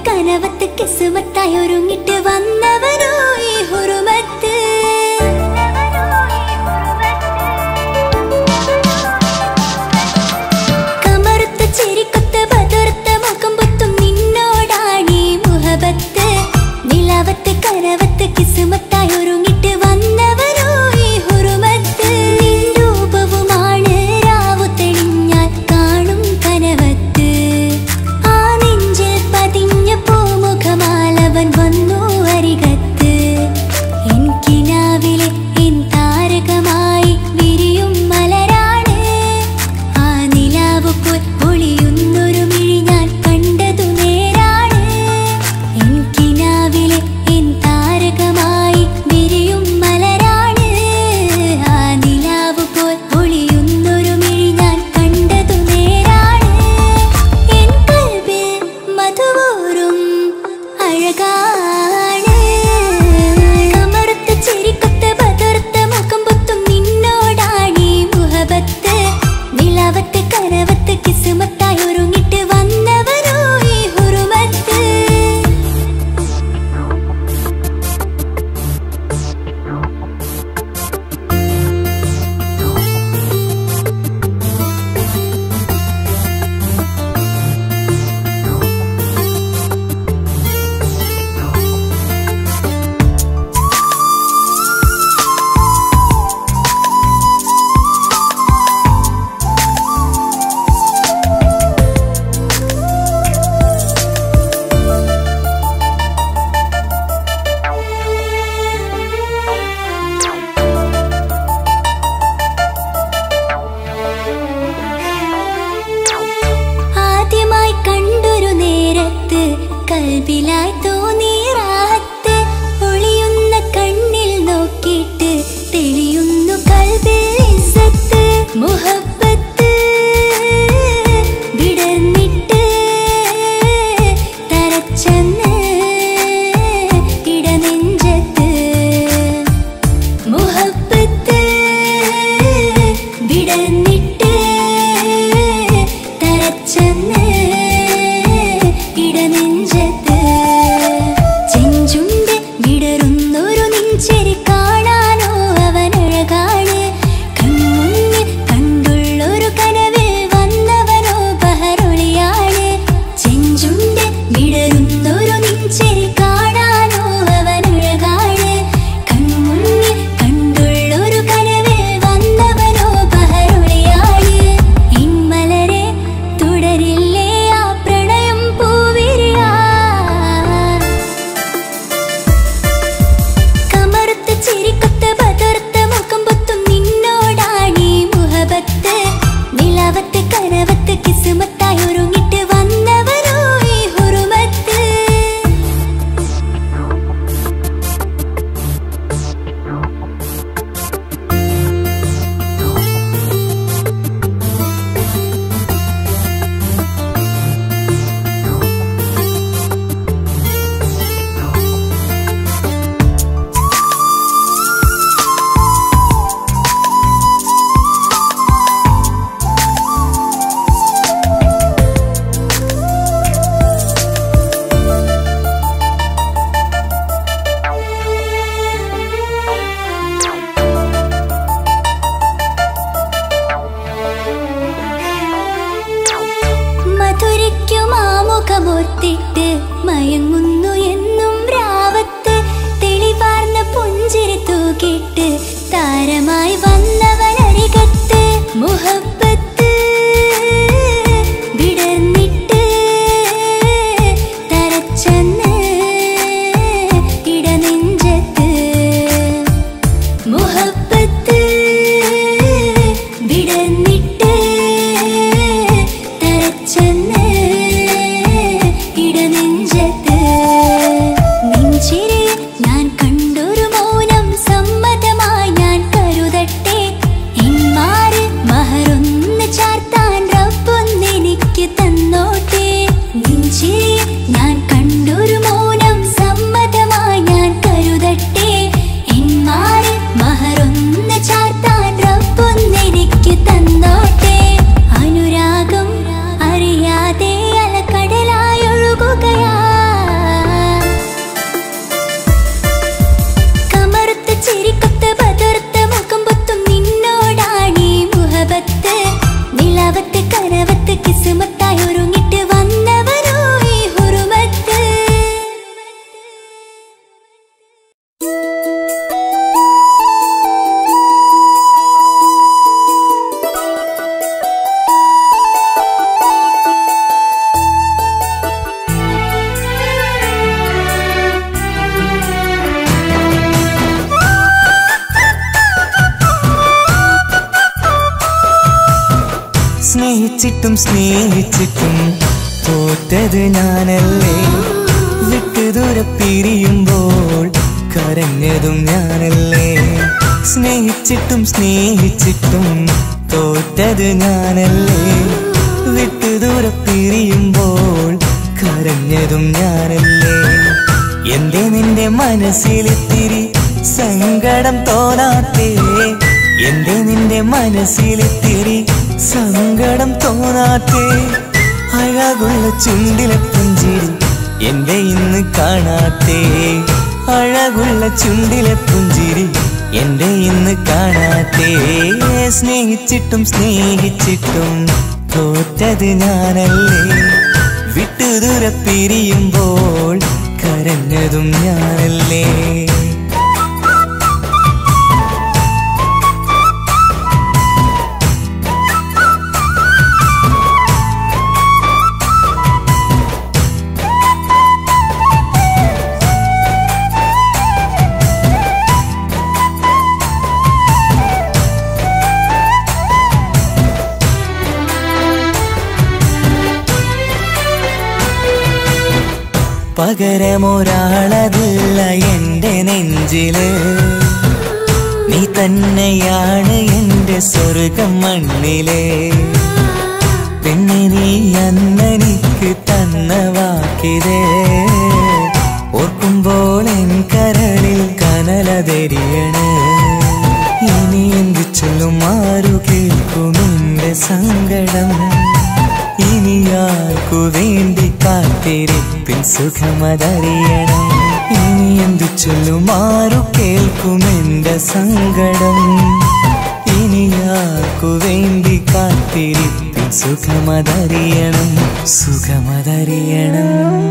കനവത്ത് കിസുമത്തായി ഒരുങ്ങിട്ട് വന്നവനോ ഈ ഹുറുമത്ത് കമറുത്ത ചെരിക്കൊത്ത ബദർത്ത മുഖം പൊത്തും നിന്നോടാണീ മുഹബത്ത് നിലവത്ത് കനവത്ത് കിസുമത്തായി ഒരുങ്ങിട്ട് വന്നവനോ ഈ ഹുറുമത്ത് നിൻ രൂപവുമാണ് രാവു തെളിഞ്ഞാൽ കാണും കനവത്ത് ആ നെഞ്ചിൽ പതിഞ്ഞ പൂമുഖമാലവൻ വന്നു അരികത്ത് എൻ കിനാവിലെ എൻ താരകമായി വിരിയും മലരാണ് ആ നിലാവ് പോൽ ഒളിയുന്നൊരു മിഴി ഞാൻ കണ്ടതു നേരാണ് എൻ കിനാവിലെ എൻ താരകമായി വിരിയും മലരാണ് ആ നിലാവ് പോൽ ഒളിയുന്നൊരു മിഴി ഞാൻ കണ്ടതു നേരാണ് എൻ കൽബിൽ മധുവോറും അഴകാണ് കമറുത്ത ചെരിക്കൊത്ത ബദർത്ത മുഖം പൊത്തും നിന്നോടാണീ മുഹബത്ത് നിലവത്ത് കനവത്ത് കിസുമത്തായി ഒരുങ്ങിട്ട് വന്നവനോ ഈ ഹുറുമത്ത് ആദ്യമായി കണ്ടൊരു നേരത്ത് കൽബിലായി തോന്നി റാഹത്ത് ഒളിയുന്ന കണ്ണിൽ നോക്കിയിട്ട് തെളിയുന്നു കൽബിൽ ഇസ്സത്ത് മുഹബത്ത് വിടർന്നിട്ട് തരച്ചെന്ന് ഇടനെഞ്ചത്ത് മുഹബത്ത് വിടർന്നിട്ട് തരച്ചെന്ന് ഇടനെഞ്ചത്ത് ചെഞ്ചുണ്ട് വിടരുന്നൊരു നെഞ്ചരി കാണാനോ അവനഴകാണ് കൺമുന്നിൽ കണ്ടുള്ളൊരു കനവിൽ വന്നവനോ ബഹറൊളിയാണ് ചെഞ്ചുണ്ട് വിടരുന്നൊരു നെഞ്ചരി കാണാനോ അവനഴകാണ് കൺമുന്നിൽ കണ്ടുള്ളൊരു കനവിൽ വന്നവനോ ബഹറൊളിയാണ് ഇൻമലരെ തുടരില്ലേ ആ പ്രണയം പൂവിരിയാ കമറുത്ത ചിരിക്കൊത്ത ബദർത്ത മുഖം പൊത്തും നിന്നോടാണീ മുഹബത്ത് നിലവത്ത് കനവത്ത് കിസുമത്തായി ഒരുങ്ങിട്ട് വന്നവനോ ഈ ഹുറുമത്ത് മധുരയ്ക്കും ആമുഖമോർത്തിട്ട് മയങ്ങുന്നു എന്നും രാവത്ത് തെളിവാർന്ന പുഞ്ചിരി തൂക്കിട്ട് താരമായി വന്നവനരികത്ത് മുഹബത്ത് വിടർന്നിട്ട് തരച്ചെന്ന് ഇടനെഞ്ചത്ത് മുഹബത്ത് വിടർന്നിട്ട് തരച്ചെന്ന് ഇടനെഞ്ചത്ത് നെഞ്ചിരെ ഞാൻ കണ്ടൊരു മൗനം സമ്മതമായി ഞാൻ കരുതട്ടെ സ്നേഹിച്ചിട്ടും സ്നേഹിച്ചിട്ടും തോറ്റത് ഞാനല്ലേ വിട്ടു ദൂരെ പിരിയുമ്പോൾ കരഞ്ഞതും ഞാനല്ലേ സ്നേഹിച്ചിട്ടും സ്നേഹിച്ചിട്ടും തോറ്റത് ഞാനല്ലേ വിട്ടു ദൂരെ പിരിയുമ്പോൾ കരഞ്ഞതും ഞാനല്ലേ എന്റെ നിന്റെ മനസ്സിലിത്തിരി സങ്കടം തോന്നാത്തേ എന്റെ നിന്റെ മനസ്സിലിത്തിരി സങ്കടം തോന്നാത്തേ അഴകുള്ള ചുണ്ടിലെ പുഞ്ചിരി എന്റെ ഇന്ന് കാണാത്തേ അഴകുള്ള ചുണ്ടിലെ പുഞ്ചിരി എന്റെ ഇന്ന് കാണാത്തേ സ്നേഹിച്ചിട്ടും സ്നേഹിച്ചിട്ടും തോറ്റത് ഞാനല്ലേ വിട്ടു ദൂരെ പിരിയുമ്പോൾ കരഞ്ഞതും ഞാനല്ലേ പകരമൊരാളതില്ല എന്റെ നെഞ്ചില് നീ തന്നെയാണ് എന്റെ സ്വർഗം മണ്ണിലെ പിന്നെ നീ അന്നെനിക്ക് തന്ന വാക്കിതേ ഓർക്കുമ്പോൾ എൻ കരളിൽ കനലതെരിയണ് ഇനി എന്ത് ചൊല്ലും ആരു കേൾക്കും എന്റെ സങ്കടം ഇനി ആർക്കു വേണ്ടി കാത്തിരിപ്പിൻ സുഖമതറിയണം ഇനി എന്തു ചൊല്ലും ആരു കേൾക്കും എന്റെ സങ്കടം ഇനി ആർക്കു വേണ്ടി കാത്തിരിപ്പിൻ സുഖമതറിയണം സുഖമതറിയണം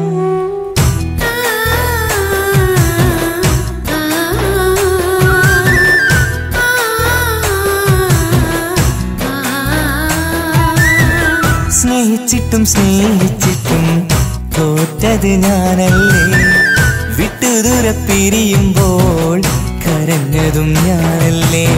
സ്നേഹിച്ചിട്ടും സ്നേഹിച്ചിട്ടും തോറ്റത് ഞാനല്ലേ വിട്ടു ദൂരെ പിരിയുമ്പോൾ കരഞ്ഞതും ഞാനല്ലേ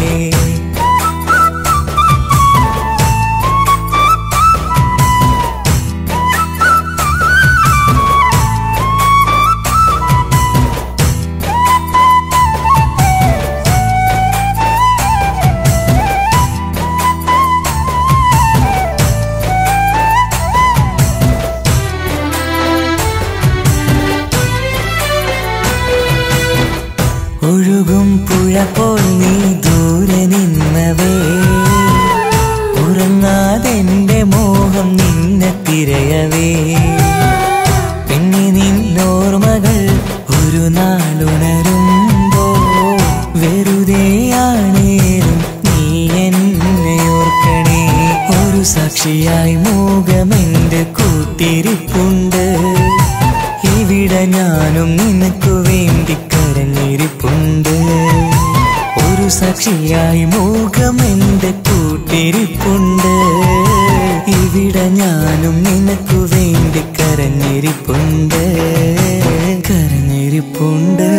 ഒഴുകും പുഴ പോൽ നീ ദൂരെ നിന്നവേ ഉറങ്ങാതെന്റെ മോഹം നിന്നെ തിരയവേ പിന്നെ നിന്നോർമ്മകൾ ഒരു നാളുണരുമ്പോ വെറുതെയാണേലും നീ എന്നെ ഓർക്കണേ ഒരു സാക്ഷിയായി മൂകമെന്റെ കൂട്ടിരിപ്പുണ്ട് ഇവിടെ ഞാനും നിനക്കു വേണ്ടി കരഞ്ഞിരിപ്പുണ്ട് ഒരു സാക്ഷിയായി മൂകം എന്റെ കൂട്ടിരിപ്പുണ്ട് ഇവിടെ ഞാനും നിനക്കു വേണ്ടി കരഞ്ഞിരിപ്പുണ്ട് കരഞ്ഞിരിപ്പുണ്ട്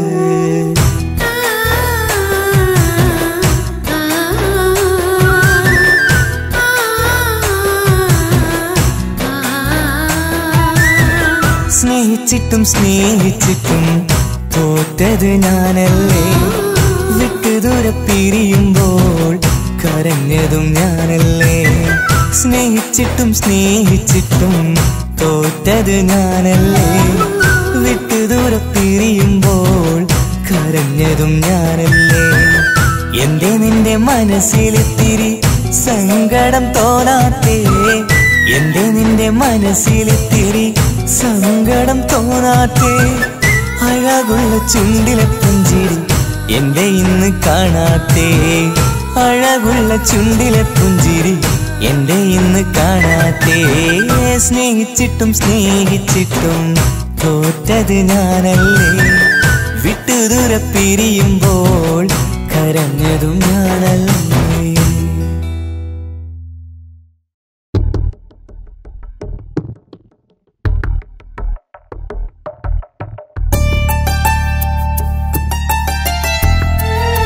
സ്നേഹിച്ചിട്ടും സ്നേഹിച്ചിട്ടും തോറ്റത് ഞാനല്ലേ വിട്ടു ദൂരെ പിരിയുമ്പോൾ കരഞ്ഞതും ഞാനല്ലേ സ്നേഹിച്ചിട്ടും സ്നേഹിച്ചിട്ടും തോറ്റത് ഞാനല്ലേ വിട്ടു ദൂരെ പിരിയുമ്പോൾ കരഞ്ഞതും ഞാനല്ലേ എന്റെ നിന്റെ മനസ്സിലിത്തിരി സങ്കടം തോന്നാത്തേ എന്റെ നിന്റെ മനസ്സിലിത്തിരി സങ്കടം തോന്നാത്തേ അഴകുള്ള ചുണ്ടിലെ പുഞ്ചിരി എന്റെ ഇന്ന് കാണാത്തേ അഴകുള്ള ചുണ്ടിലെ പുഞ്ചിരി എന്റെ ഇന്ന് കാണാത്തേ സ്നേഹിച്ചിട്ടും സ്നേഹിച്ചിട്ടും തോറ്റത് ഞാനല്ലേ വിട്ടു ദൂരെ പിരിയുമ്പോൾ കരഞ്ഞതും ഞാനല്ലേ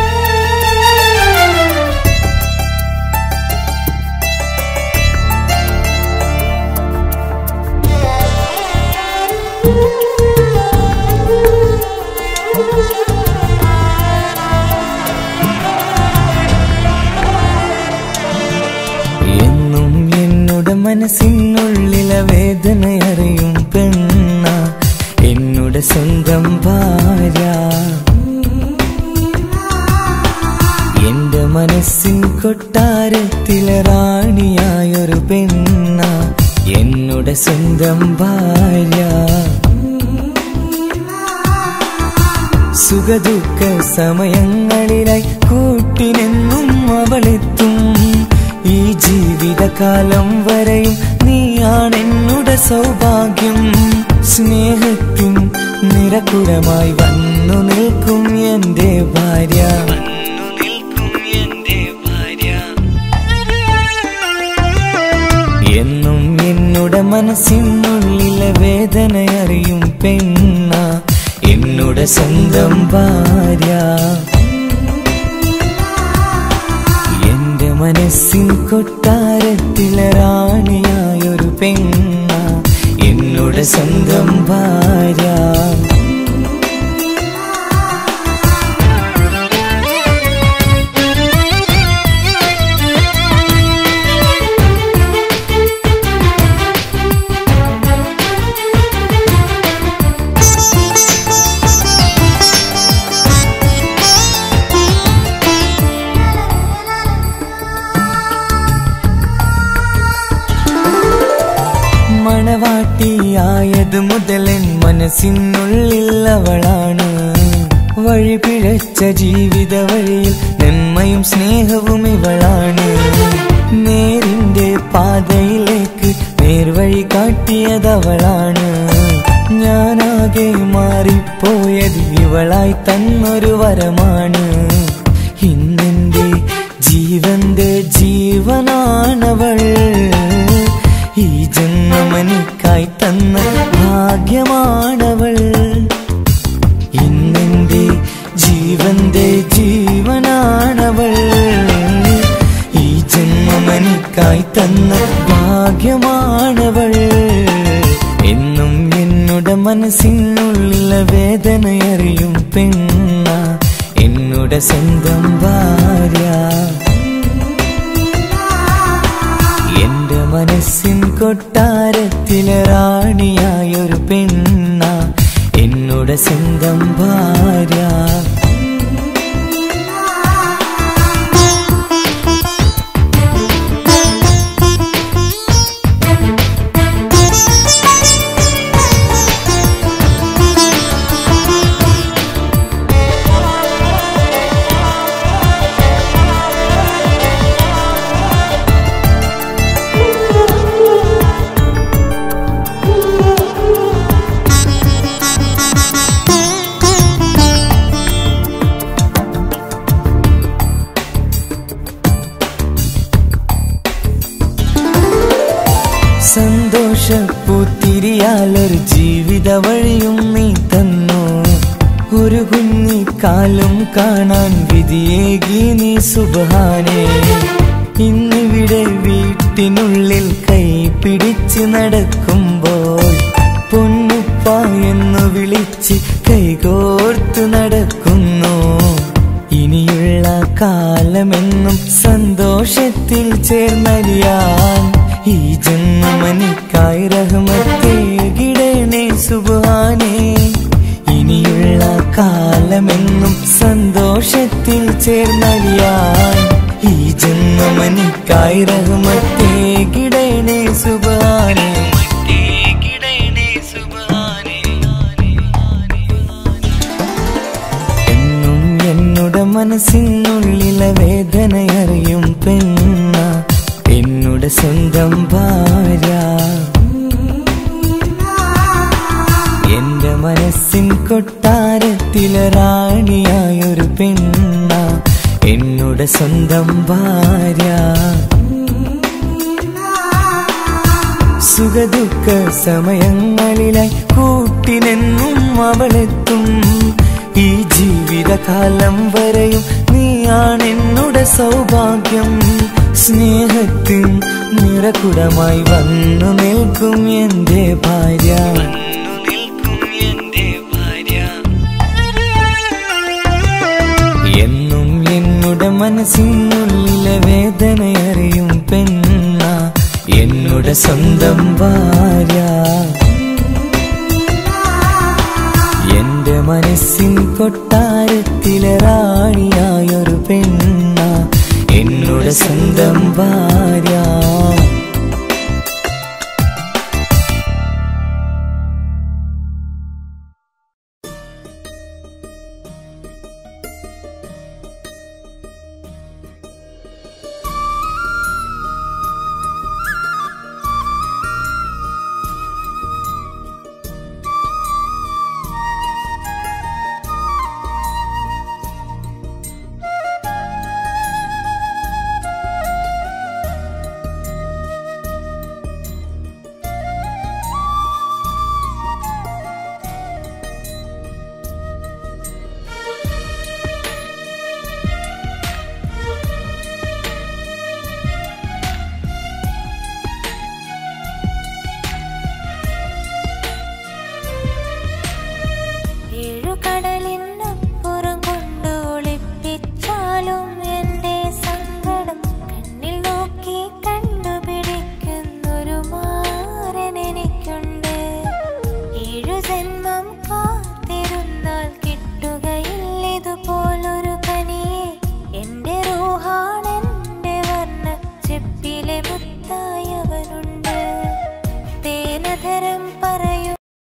ആ മനസ്സിനുള്ളിലെ വേദനയറിയും പെണ്ണ എന്നുടെ സ്വന്തം ഭാര്യ എന്റെ മനസ്സിൻ കൊട്ടാരത്തിലെ റാണിയായൊരു പെണ്ണ എന്നുടെ സ്വന്തം ഭാര്യ സുഖദുഃഖ സമയങ്ങളിലായി കൂട്ടിനെന്നും അവളെത്തും ഈ ജീവിതകാലം വരെയും നീയാണെന്നുടെ സൗഭാഗ്യം സ്നേഹത്തിൻ നിരക്കുരമായി വന്നു നിൽക്കും എന്റെ ഭാര്യ എന്നും എന്നുടെ മനസ്സിനുള്ളിലെ വേദനയറിയും പെണ്ണ എന്നുടെ സ്വന്തം ഭാര്യ എന്റെ മനസ്സിൻ കൊട്ടാരത്തിലെ റാണിയായൊരു പെണ്ണ എന്നുടെ സ്വന്തം ഭാര്യ മണവാട്ടിയായത് മുതലൻ മനസ്സിനുള്ളിൽ അവളാണ് വഴി പിഴച്ച ജീവിത വഴിയിൽ നന്മയും സ്നേഹവും ഇവളാണ് നേരിന്റെ പാതയിലേക്ക് നേർവഴി കാട്ടിയതവളാണ് ഞാനാകെ മാറിപ്പോയത് ഇവളായി തന്നൊരു വരമാണ് ഇന്നെന്റെ ജീവന്റെ ജീവനാണവൾ ഈ ജന്മമനിക്കായി തന്ന ഭാഗ്യമാണവൾ ഇന്നെന്റെ ജീവന്റെ ജീവനാണവൾ ഈ ജന്മമനിക്കായി തന്ന ഭാഗ്യമാണവൾ എന്നും എന്നുടെ മനസ്സിനുള്ളിലെ വേദനയറിയും പെണ്ണ എന്നുടെ സ്വന്തം ഭാര്യ എന്റെ മനസ്സിൻ കൊട്ടാരത്തിലെ റാണിയായൊരു പെണ്ണ എന്നുടെ സ്വന്തം ഭാര്യ സന്തോഷപ്പൂത്തിരിയാലൊരു ജീവിത വഴിയും നീ തന്നു ഒരു കുഞ്ഞിക്കാലും കാണാൻ വിധിയേകി നീ സുബാനേ ഇന്നിവിടെ വീട്ടിനുള്ളിൽ കൈ പിടിച്ച് നടക്കുമ്പോൾ പൊന്നുപ്പ എന്ന് വിളിച്ച് കൈകോർത്ത് നടക്കുന്നു ഇനിയുള്ള കാലമെന്നും സന്തോഷത്തിൽ ചേർന്നറിയാൻ ഈ ജന്മനിക്കായി റഹ്മത്തേകിടണേ സുബാനേ ഇനിയുള്ള കാലമെന്നും സന്തോഷത്തിൽ ചേർന്നറിയാൻ ഈ ജന്മനിക്കായി റഹ്മത്തേകിടണേ സുബാനേ എന്നും എന്നുടെ മനസ്സിനുള്ളിലെ വേദനയറിയും പെണ്ണ എന്നുടെ സ്വന്തം ഭാര്യ എന്റെ മനസ്സിൻ കൊട്ടാരത്തിലെ റാണിയായൊരു പെണ്ണ എന്നുടെ സ്വന്തം ഭാര്യ സുഖദുഃഖ സമയങ്ങളിലായി കൂട്ടിനെന്നും അവളെത്തും ഈ ജീവിതകാലം വരെയും നീയാണെന്നുടെ സൗഭാഗ്യം സ്നേഹത്തിൻ നിറകുടമായി വന്നു നിൽക്കും എന്റെ ഭാര്യ എന്നും എന്നുടെ മനസ്സിനുള്ളിലെ വേദനയറിയും പെണ്ണ എന്നുടെ സ്വന്തം ഭാര്യ എന്റെ മനസ്സിൻ കൊട്ടാരത്തിലെ റാണിയായൊരു പെണ്ണ എന്നോട് സ്വന്തം ഭാര്യ ഏഴുകടലിനപ്പുറം കൊണ്ട് ഒളിപ്പിച്ചാലും എന്റെ സങ്കടം കണ്ണിൽ നോക്കി കണ്ടുപിടിക്കുന്നൊരു മാരൻ എനിക്കുണ്ട് ഏഴു ജന്മം കാത്തിരുന്നാൽ കിട്ടുകയില്ലിതുപോലൊരു കനിയെ എന്റെ റൂഹാണെന്റെ വർണ്ണ ചെപ്പിലെ മുത്തായവനുണ്ട് തേനധരം പറയും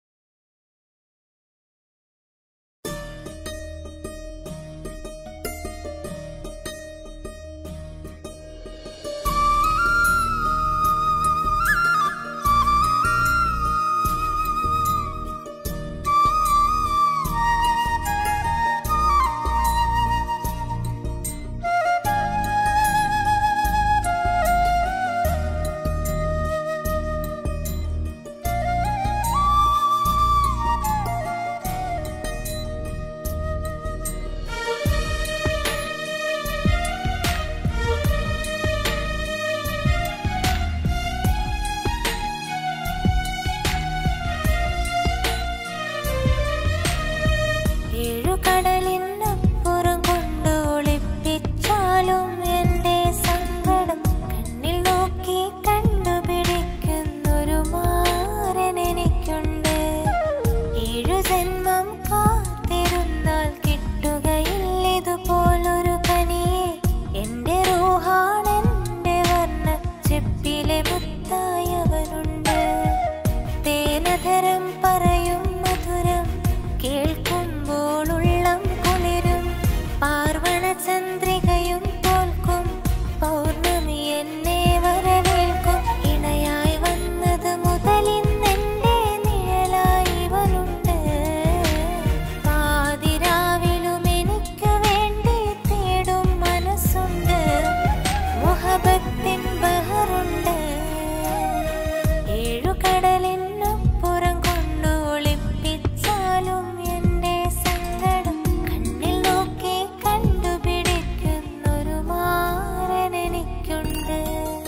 ഏഴുകടലിനപ്പുറം കൊണ്ട് ഒളിപ്പിച്ചാലും എന്റെ സങ്കടം കണ്ണിൽ നോക്കി കണ്ടുപിടിക്കുന്നൊരു മാരൻ എനിക്കുണ്ട് ഏഴു ജന്മം കാത്തിരുന്നാൽ കിട്ടുകയില്ലിതുപോലൊരു കനിയെ എന്റെ റൂഹാണെന്റെ വർണ്ണ ചെപ്പിലെ മുത്തായവനുണ്ട് തേനധരം പറയും മധുരം കേൾക്കുമ്പോൾ ഉള്ളം കുളിരും പാർവണ ചന്ദ്രികയും തോൽക്കും പൗർണമി എന്നെ വരവേൽക്കും ഇണയായി വന്നത് മുതലിന്നെന്റെ നിഴലായി ഇവനുണ്ട് പാതിരാവിലും എനിക്ക് വേണ്ടി തേടും മനസ്സുണ്ട് മുഹബത്തിൻ ബഹറുണ്ട് ഏഴുകടലിനപ്പുറം കൊണ്ട് ഒളിപ്പിച്ചാലും എന്റെ സങ്കടം കണ്ണിൽ നോക്കി കണ്ടുപിടിക്കുന്നൊരു മാരൻ എനിക്കുണ്ട്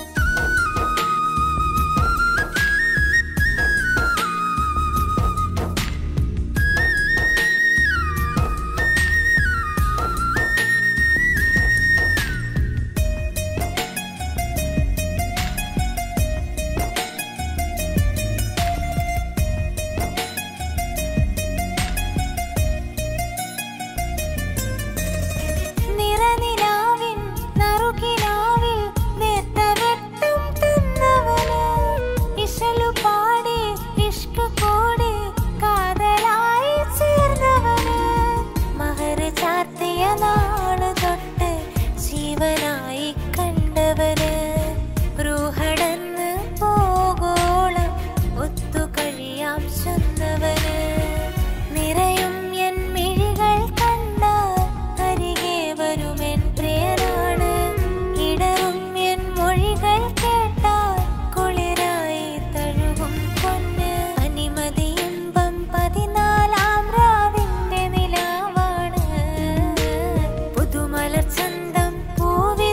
നിറനിലാവിൻ നറുകിനാവിൽ നേർത്ത വെട്ടം തന്നവന് ഇശലു പാടി ഇഷ്ക് കൂടി കാതലായി ചേർന്നവന് മഹർ ചാർത്തിയ നാള് തൊട്ട് ജീവനായി കണ്ടവന് റൂഹടന്ന് പോകോളം ഒത്തു കഴിയാം ചൊന്നവന് നിറയും എൻ മിഴികൾ കണ്ടാൽ അരികെ വരുമെൻ പ്രിയനാണ് ഇടറും എൻ മൊഴികൾ കേട്ടാൽ കുളിരായി തഴുകും പൊന്ന് അനിമതി ഇമ്പം പതിനാലാം രാവിന്റെ നിലാവാണ് പുതുമലർ ചന്തം പൂവി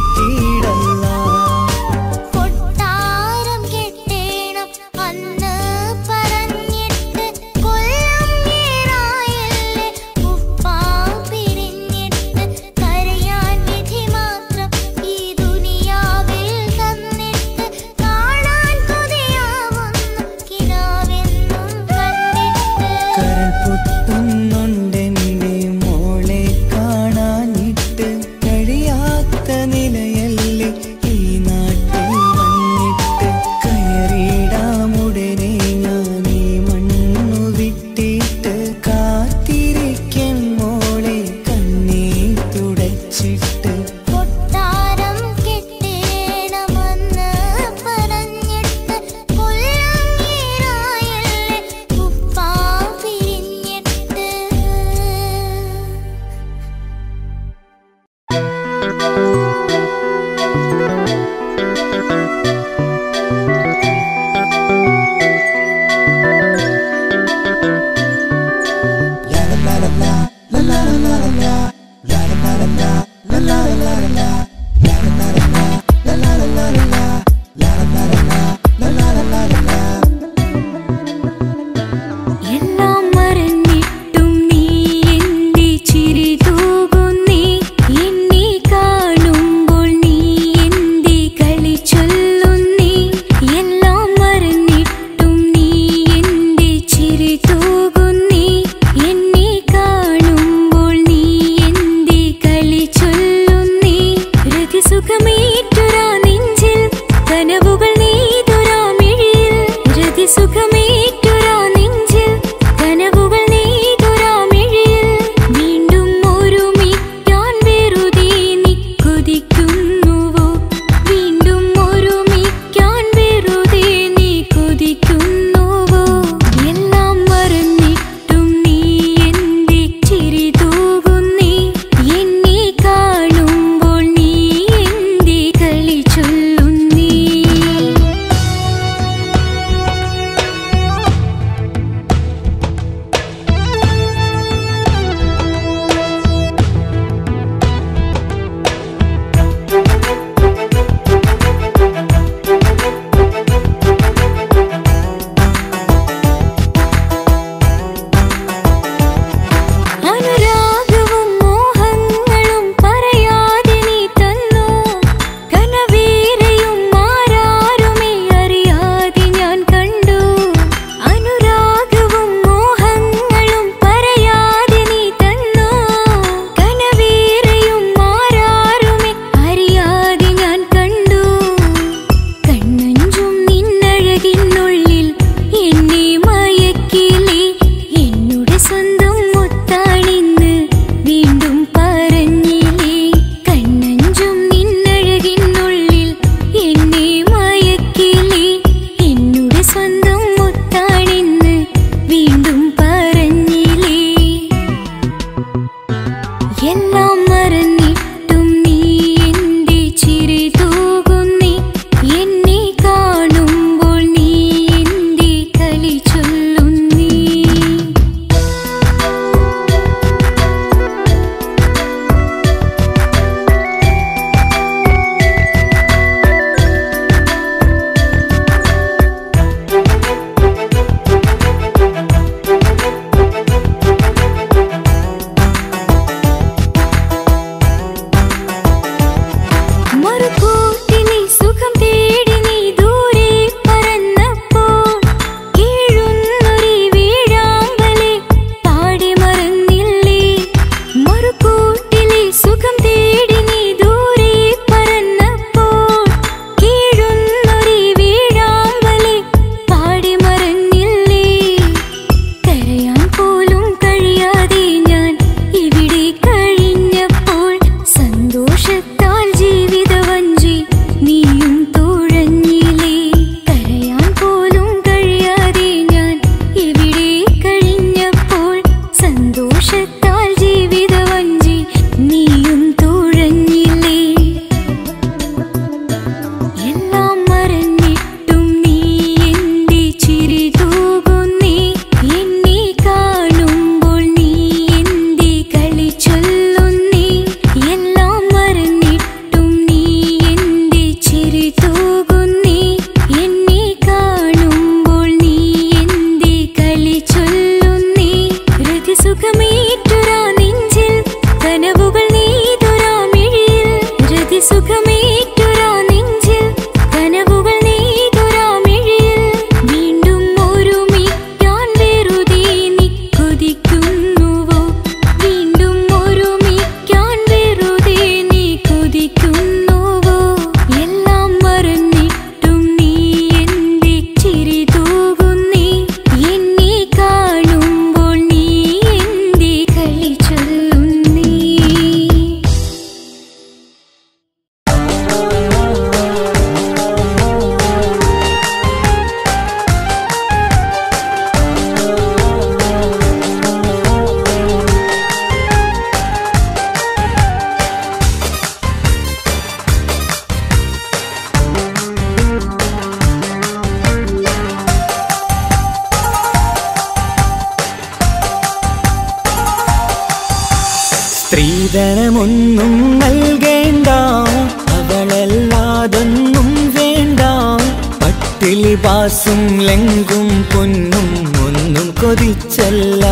നീട്ടിയിടല്ല കൊട്ടാരം കെട്ടേണം അന്ന് പറഞ്ഞിട്ട് കൊല്ലം ഏറായല്ലേ ഉപ്പാ പിരിഞ്ഞിട്ട് കരയാൻ വിധി മാത്രം ഈ ദുനിയാവിൽ തന്നിട്ട് കാണാൻ കൊതിയാവുന്നു കിനാവെന്നും കണ്ടിട്ട് കരൾ പൊട്ടുന്നുണ്ടെന്റെ മോളെ കാണാനിട്ട് കഴിയാത്ത നിലയല്ലേ സ്ത്രീധനമൊന്നും നൽകേണ്ട അവളല്ലാതൊന്നും വേണ്ട പട്ടിലി പാസും ലെങ്കും പൊന്നും ഒന്നും കൊതിച്ചല്ല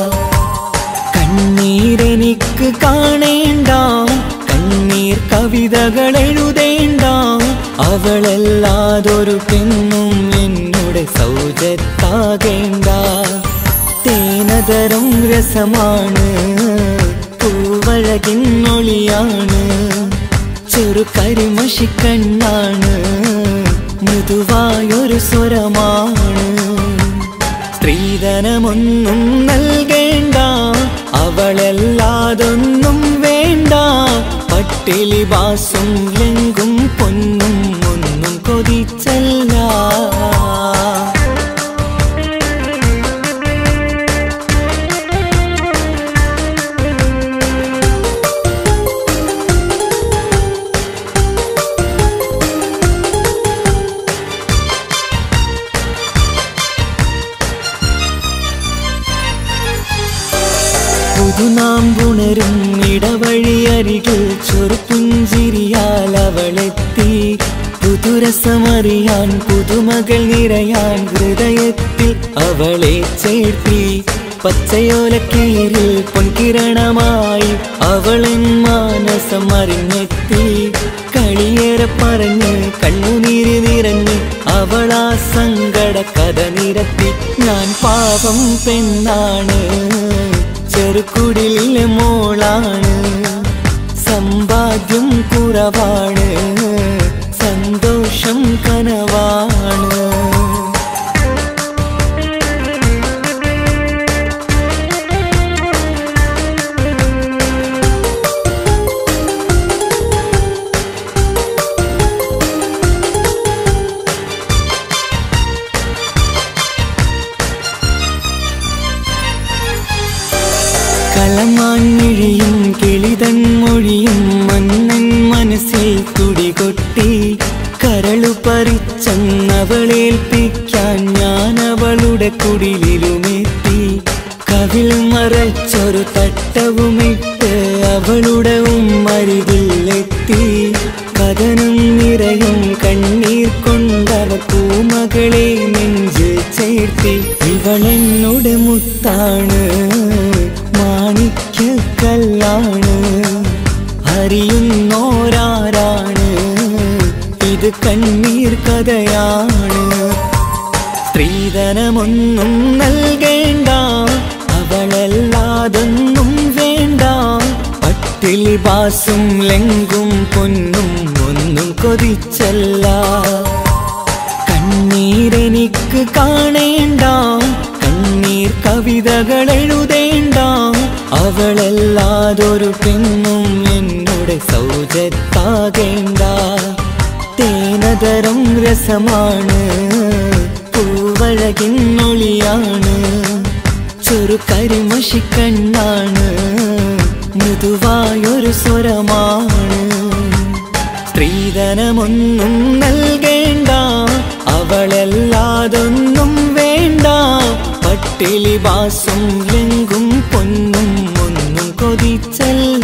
കണ്ണീരെനിക്ക് കാണേണ്ട കണ്ണീർ കവിതകൾ എഴുതേണ്ട അവളല്ലാതൊരു പെണ്ണും എന്നോട് സൗജത്താകേണ്ട തേനതരം രസമാണ് പൂവഴകിൻ ഒളിയാണ് ചെറു കരിമഷിക്കണ്ണാണ് മൃദുവായൊരു സ്വരമാണ് സ്ത്രീധനമൊന്നും നൽകേണ്ട അവളല്ലാതൊന്നും വേണ്ട പട്ടിലി ബാസും ലെങ്കും പൊന്നും ഒന്നും കൊതിച്ചല്ല പുതുനാം പുണരും ഇടവഴിയരികിൽ ചൊറുപ്പുഞ്ചിരിയാൽ അവളെത്തി പുതുരസമറിയാൻ പുതുമകൾ നിറയാൻ ഹൃദയത്തിൽ അവളെ ചേർത്തി പച്ചയോലക്കീരിൽ പൊൻകിരണമായി അവളൻ മാനസം അറിഞ്ഞെത്തി കളിയേറെ പറഞ്ഞ് കണ്ണുനീര് നിറഞ്ഞ് അവളാ സങ്കട കഥ നിരത്തി ഞാൻ പാപം പെണ്ണാണ് ചെറുക്കുടിലെ മോളാണ് സമ്പാദ്യം കുറവാണ് സന്തോഷം കനവാണ് കളമാഞ്ഞിഴിയും കിളിതൻ മൊഴിയും മന്നൻ മനസ്സിൽ തുടികൊട്ടി കരളു പറിച്ചെന്നവളേൽപ്പിക്കാൻ ഞാൻ അവളുടെ കുടിലിലുമെത്തി കവിൾ മറച്ചൊരു തട്ടവുമിട്ട് അവളുടെ ഉമ്മരികിലെത്തി കഥനം നിറയും കണ്ണീർ കൊണ്ടവ പൂമകളെ നെഞ്ചിൽ ചേർത്തി ഇവളെന്നോട് മുത്താണ് മാണിക്യക്കല്ലാണ് അറിയുന്നോരാരാണ് ഇത് കണ്ണീർ കഥയാണ് സ്ത്രീധനമൊന്നും നൽകേണ്ട അവളല്ലാതൊന്നും വേണ്ട പട്ടിലി പാസും ലെങ്കും പൊന്നും ഒന്നും കൊതിച്ചല്ല കണ്ണീരെനിക്ക് കാണേണ്ട കണ്ണീർ കവിതകൾ എഴുതേണ്ട അവളല്ലാതൊരു പെണ്ണും എന്നോട് സൗജത്താകേണ്ട തേനതരം രസമാണ് പൂവഴകിൻ ഒളിയാണ് ചെറു കരിമഷിക്കണ്ണാണ് മൃദുവായൊരു സ്വരമാണ് സ്ത്രീധനമൊന്നും നൽകേണ്ട അവളല്ലാതൊന്നും വേണ്ട പട്ടിലി ബാസും ലെങ്കും പൊന്നും ഒന്നും കൊതിച്ചല്ല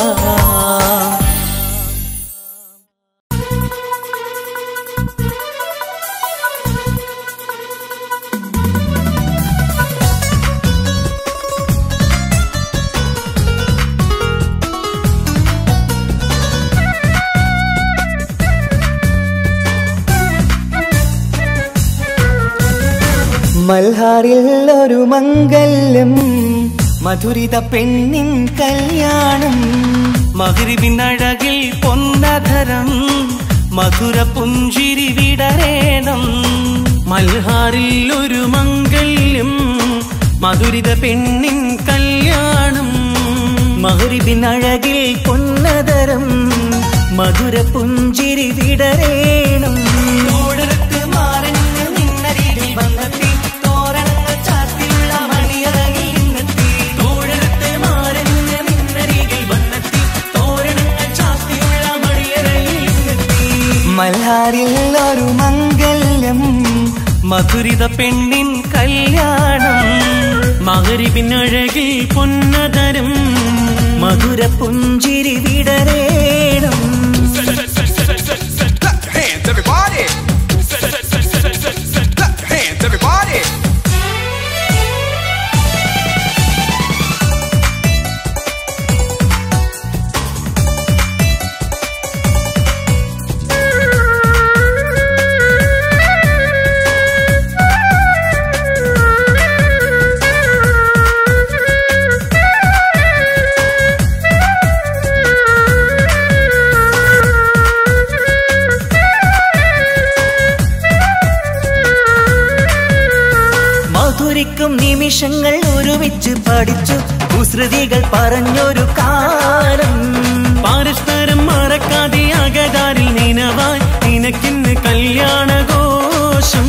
മൽഹാറിൽ ഒരു മംഗല്യം മധുരിത പെണ്ണിൻ കല്യാണം മകരിവിനഴകിൽ പൊന്നധരം മധുര പുഞ്ചിരി വിടരേണം മൽഹാറിൽ ഒരു മംഗല്യം മധുരിത പെണ്ണിൻ കല്യാണം മകരിവിനഴകിൽ പൊന്നതരം മധുര പുഞ്ചിരി വിടരേണം തോടരത്ത് മാറഞ്ഞ് നിന്നരികിൽ വന്നെത്തി തോരണങ്ങൾ ചാത്തിയുള്ള മണിയറകിൽ നിന്നെത്തി തോടരത്ത് മാറഞ്ഞ് നിന്നരികിൽ വന്നെത്തി തോരണങ്ങൾ ചാത്തിയുള്ള മണിയറയിൽ നിന്നെത്തി മൽഹാറിൽ ഒരു മംഗല്യം മധുരിത പെണ്ണിൻ കല്യാണം മകരിവിനഴകിൽ പൊന്നതരം മധുര പുഞ്ചിരി വിടരേണം Clap your hands, everybody. Clap your hands, everybody. മധുരിക്കും നിമിഷങ്ങൾ ഒരുമിച്ച് പഠിച്ചു കുസൃതികൾ പറഞ്ഞൊരു കാലം പരസ്പരം മറക്കാതെ അകതാരിൽ നിനവായി നിനക്കിന്ന് കല്യാണഘോഷം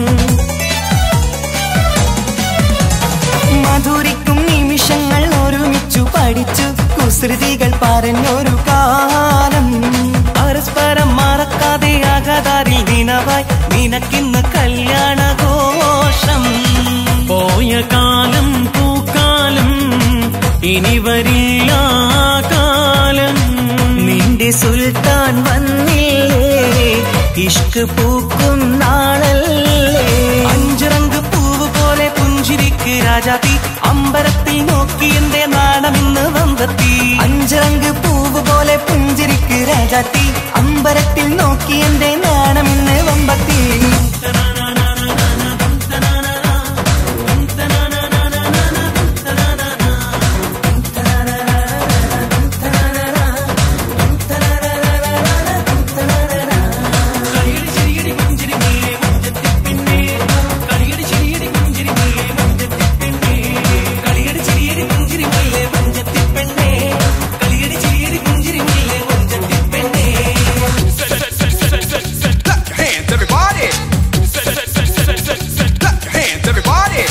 മധുരിക്കും നിമിഷങ്ങൾ ഒരുമിച്ചു പഠിച്ചു കുസൃതികൾ പറഞ്ഞൊരു കാലം പരസ്പരം മറക്കാതെ അകതാരിൽ നിനവായി നിനക്കിന്ന് കല്യാണഘോഷം പോയ കാലം പൂക്കാലം ഇനി വരില്ല ആ കാലം നിന്റെ സുൽത്താൻ വന്നില്ലേ ഇഷ്ക് പൂക്കും നാളല്ലേ അഞ്ചിറങ്ക് പൂവ് പോലെ പുഞ്ചിരിക്ക് രാജാത്തി അമ്പരത്തിൽ നോക്കി എന്റെ നാണമിന്ന് വന്നെത്തി അഞ്ചരങ്ക് പൂവ് പോലെ പുഞ്ചിരിക്ക് രാജാത്തി അമ്പരത്തിൽ നോക്കി എന്റെ നാണമിന്ന് വമ്പത്തി Clap your hands, everybody. Clap your hands, everybody.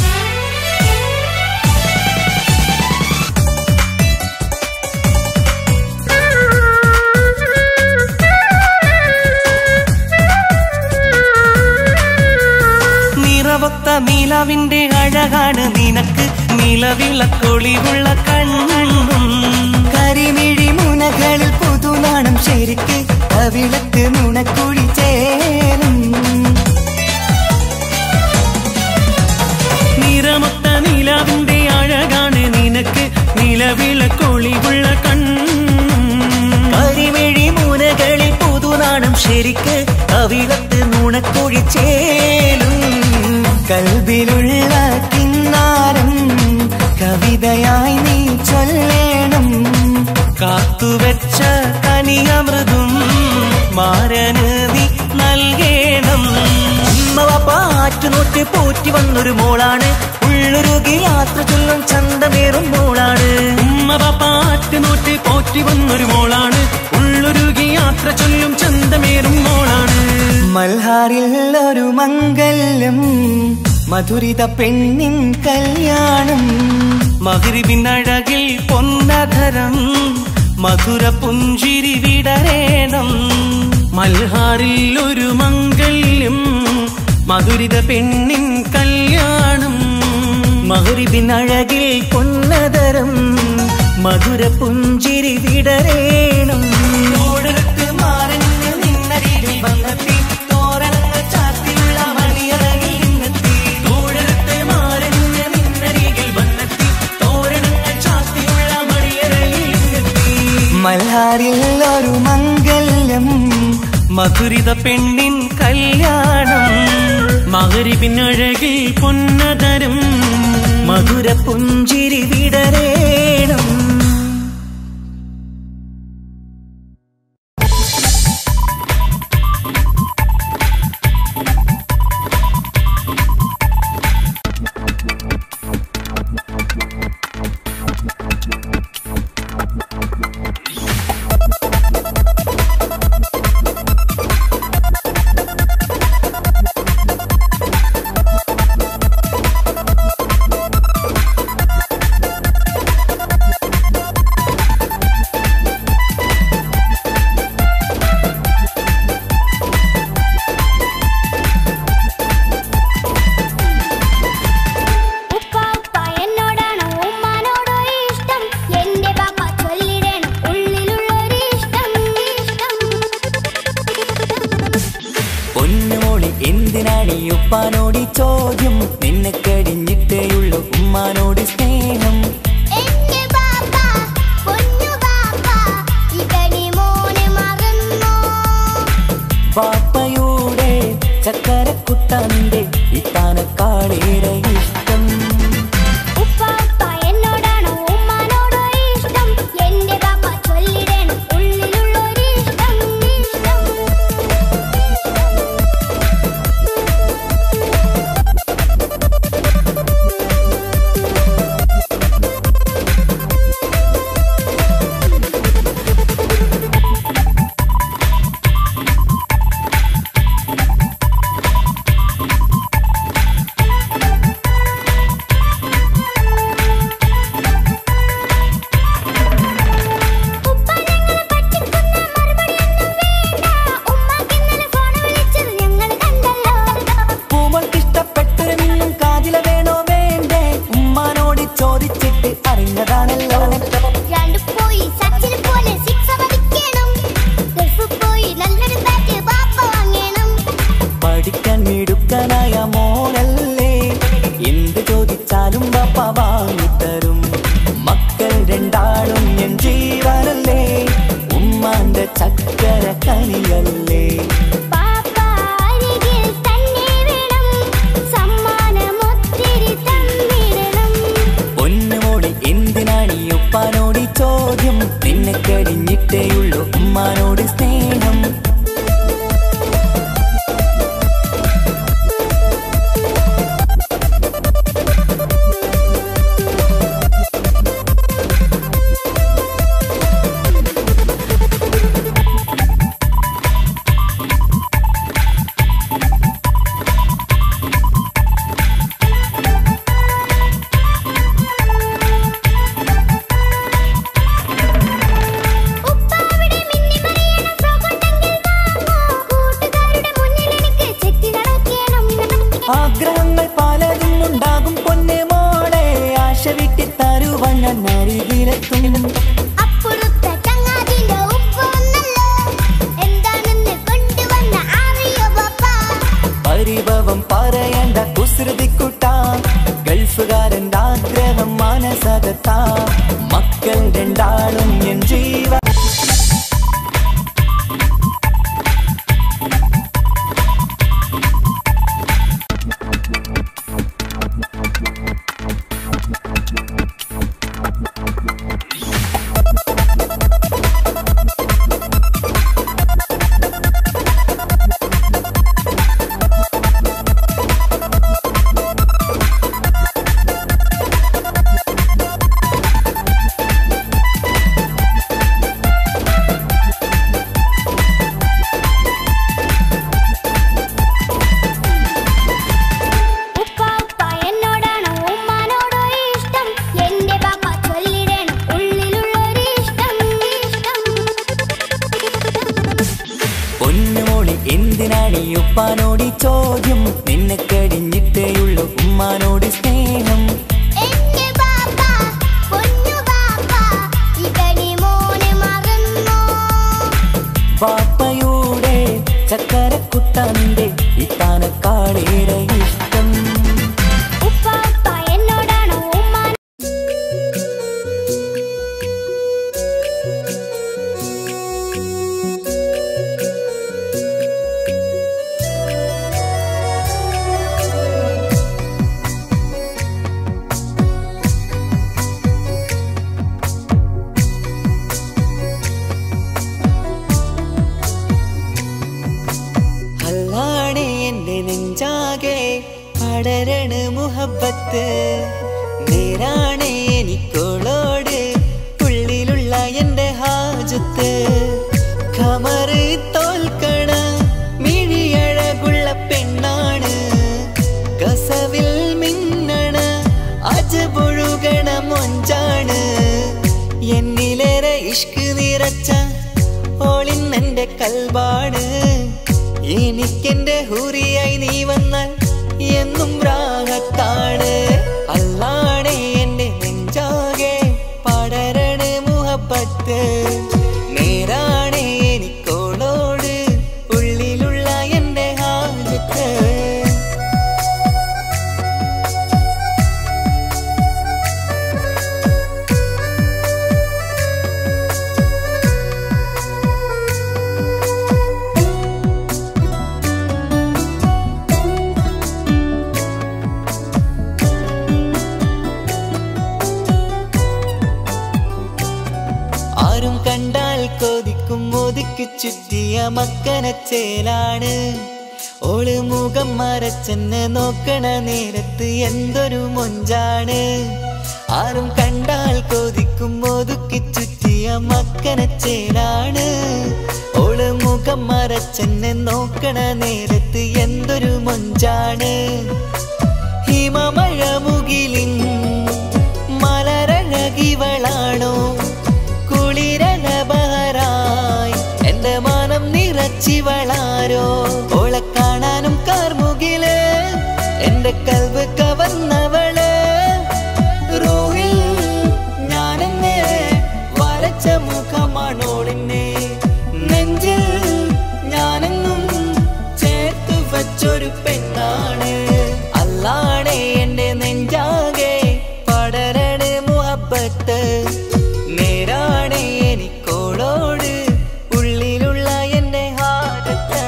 നിറവൊത്ത നിലവിന്റെ അഴകാണ് നിനക്ക് നിലവിളക്കൊളിവുള്ള കണ്ണും കരിമിഴി മുനകളിൽ പുതുനാണം ശരിക്ക് കവിളത്ത് നുണക്കുഴി ചേരും നിറമൊത്ത നിലവിന്റെ അഴകാണ് നിനക്ക് നിലവിളക്കൊളിവുള്ള കണ്ണും കരിമിഴി മുനകളിൽ പുതുനാണം ശരിക്ക് കവിളത്ത് നുണക്കുഴി ചേലും കൽബിലുള്ള കിന്നാരം കവിതയായി നീ ചൊല്ലേണം കാത്തുവെച്ച കനിയമൃതും മാരന് നീ നൽകേണം പാറ്റുനോട്ട് പോറ്റി വന്നൊരു മോളാണ് ഉള്ളൊരുകി യാത്ര ചൊല്ലും ചന്തമേറും മോളാണ് ഉമ്മ പാറ്റ് നോട്ട് പോറ്റി വന്നൊരു മോളാണ് ഉള്ളൊരുകി യാത്ര ചൊല്ലും ചന്തമേറും മോളാണ് മൽഹാറിൽ ഒരു മംഗല്യം മധുരിത പെണ്ണിൻ കല്യാണം മകരിവിനഴകിൽ പൊന്നധരം മധുര പുഞ്ചിരി വിടരേണം മൽഹാറിൽ ഒരു മംഗല്യം മധുരിത പെണ്ണിൻ കല്യാണം മഹുരിബിനഴകിൽ പൊന്നതരം മധുര പുഞ്ചിരി വിടരേണം തോടരത്ത് മാറഞ്ഞ് നിന്നരികിൽ വന്നെത്തി തോരണങ്ങൾ ചാത്തിയുള്ള മണിയറകിൽ നിന്നെത്തി തോടരത്ത് മാറഞ്ഞ് നിന്നരികിൽ വന്നെത്തി തോരണങ്ങൾ ചാത്തിയുള്ള മണിയറകിൽ നിന്നെത്തി മൽഹാറിൽ ഒരു മംഗല്യം മധുരിത പെണ്ണിൻ കല്യാണം മകരിവിനഴകിൽ പൊന്നതരം മധുര പുഞ്ചിരി വിടരേണം എന്തിനാണ് ഈ ഉപ്പാനോട് ഈ ചോദ്യം നിന്നെ കഴിഞ്ഞിട്ടേയുള്ളൂ ഉമ്മാനോട് സ്നേഹം എന്റെ ബാപ്പ പൊന്നു ബാപ്പ ഇകടി മോനെ മറന്നോ പാപ്പയുടെ ചക്കരക്കുട്ടന്റെ ഇത്താനക്കാളേറെ ഇഷ്ടം ഉപ്പാപ്പ എന്നോടാണോ ഉമ്മാനോടോ ഇഷ്ടം എന്റെ ബാപ്പ ചൊല്ലിടണം ഉള്ളിലുള്ളൊരു ഇഷ്ടം ഇഷ്ടം ഉപ്പ ഞങ്ങളെ പറ്റിക്കുന്ന മറുപടിയൊന്നും വേണ്ട ഉമ്മാക്ക് ഇന്നലെ ഫോൺ വിളിച്ചത് ഞങ്ങൾ കണ്ടല്ലോ പൂമൾക്കിഷ്ടപ്പെട്ടൊരു മിന്നും കാതില വേണോ വേണ്ടേ ഉമ്മാനോട് ചോദിച്ചിട്ട് അറിഞ്ഞതാണല്ലോ രണ്ട് പോയി സച്ചിൻ പോലെ സിക്സ് അടിക്കണം ഗൾഫ് പോയി നല്ലൊരു ബാറ്റ് ബാപ്പ വാങ്ങണം പഠിക്കാൻ മിടുക്കനായ മോനല്ലേ എന്ത് ചോദിച്ചാലും ബാപ്പ വാങ്ങിത്തരും മക്കൾ രണ്ടാളും എൻ ജീവനല്ലേ ഉമ്മാന്റെ ചക്കര കനിയല്ലേ ബാപ്പ അരികിൽ തന്നെ വേണം സമ്മാനം ഒത്തിരി തന്നിടണം പൊന്നുമോളെ എന്തിനാണ് ഈ ഉപ്പാനോട് ഈ ചോദ്യം നിന്നെ കഴിഞ്ഞിട്ടേയുള്ളൂ ഉമ്മാനോട് സ്നേഹം ഉപ്പ അവിടെ മിന്നി മറിയണം ഫ്രോക്ക് ഉണ്ടെങ്കിൽ വാങ്ങൂ കൂട്ടുകാരുടെ മുന്നിൽ എനിക്ക് ചെത്തി നടക്കണം ആഗ്രഹങ്ങൾ പലതും ഉണ്ടാകും പൊന്നെ മോളെ ആശ വിട്ടി തരുവാൻ ഞാൻ അരികിലെത്തും അപ്പുറത്തെ ചങ്ങാതിന്റെ ഉപ്പ വന്നല്ലോ എന്താണെന്ന് കൊണ്ടുവന്ന അറിയോ ബാപ്പ പരിഭവം പറയണ്ട കുസൃതിക്കുട്ട ഗൾഫുകാരൻ്റെ ആഗ്രഹം മാനസകത്ത മക്കൾ രണ്ടാളും എൻ ജീവ ഉപ്പ ഉപ്പ എന്നോടാണോ ഉമ്മാനോടോ ഇഷ്ടം എന്റെ ബാപ്പ ചൊല്ലിടണം ഉള്ളിലുള്ളൊരു ഇഷ്ടം ഇഷ്ടം പൊന്നുമോളി എന്തിനാണ് ഈ ഉപ്പാനോട് ഈ ചോദ്യം നിന്നെ കഴിഞ്ഞിട്ടേയുള്ളൂ ഉമ്മാനോട് സ്നേഹം എന്റെ ബാപ്പ പൊന്നു ബാപ്പ ഇകടി മോനെ മറന്നോ പാപ്പയുടെ ചക്കരക്കുട്ടന്റെ ഇത്താനക്കാളേറെ ഇഷ്ടം ഉപ്പ ഉപ്പ എന്നോടാണോ ഉമ്മാ അല്ലാടെ എന്റെ നെഞ്ചാകെ പടരണ മുഹബത്ത് നേരാണ് എനിക്കോളോട് ഉള്ളിലുള്ള എന്റെ ഹാജത്ത് ഖമറ് തോൽക്കണ മിഴിയഴകുള്ള പെണ്ണാണ് കസവിൽ മിന്നണ അജപൊഴുകണ മൊഞ്ചാണ് എന്നിലേറെ ഇഷ്ക് നിറച്ച ഓളിന്നെന്റെ കൽബാണ് എനിക്കെന്റെ ഹൂറിയായി നീ വന്നാൽ എന്നും രാഗത്താണ് അല്ലാണേ എന്റെ നെഞ്ചാകെ പടരണ മുഹബത്ത് നേരാണേ എനിക്കോളോട് ഉള്ളിലുള്ള എന്റെ ഹാജത്ത് ചുറ്റിയ മക്കനച്ചേലാണ് ഓള് മുഖം മറച്ചെന്നെ നോക്കണ നേരത്ത് എന്തൊരു മൊഞ്ചാണ് ആരും കണ്ടാൽ കൊതിക്കും ഒതുക്കി ചുറ്റിയ മക്കനച്ചേലാണ് ഓള് മുഖം മറച്ചെന്നെ നോക്കണ നേരത്ത് എന്തൊരു മൊഞ്ചാണ് ഹിമമഴ മുകിലിൻ മലരഴകിവളാണോ കുളിരല ബഹറായി എന്റെ മാനം നിറച്ചിവളാരോ ഓളെ കാണാനും കാർമുകില് എന്റെ കൽവ് കവർന്നവള് റോഹിൽ ഞാനെന്നെ വരച്ച മുഖമാണോളിന്നെ നെഞ്ചിൽ ഞാനെന്നും ചേർത്തു വച്ചൊരു പെണ്ണാണ് അല്ലാണേ എന്റെ നെഞ്ചാകെ പടരണ മുഹബത്ത് നേരാണ് എനിക്കോളോട് ഉള്ളിലുള്ള എന്റെ ഹാരത്ത്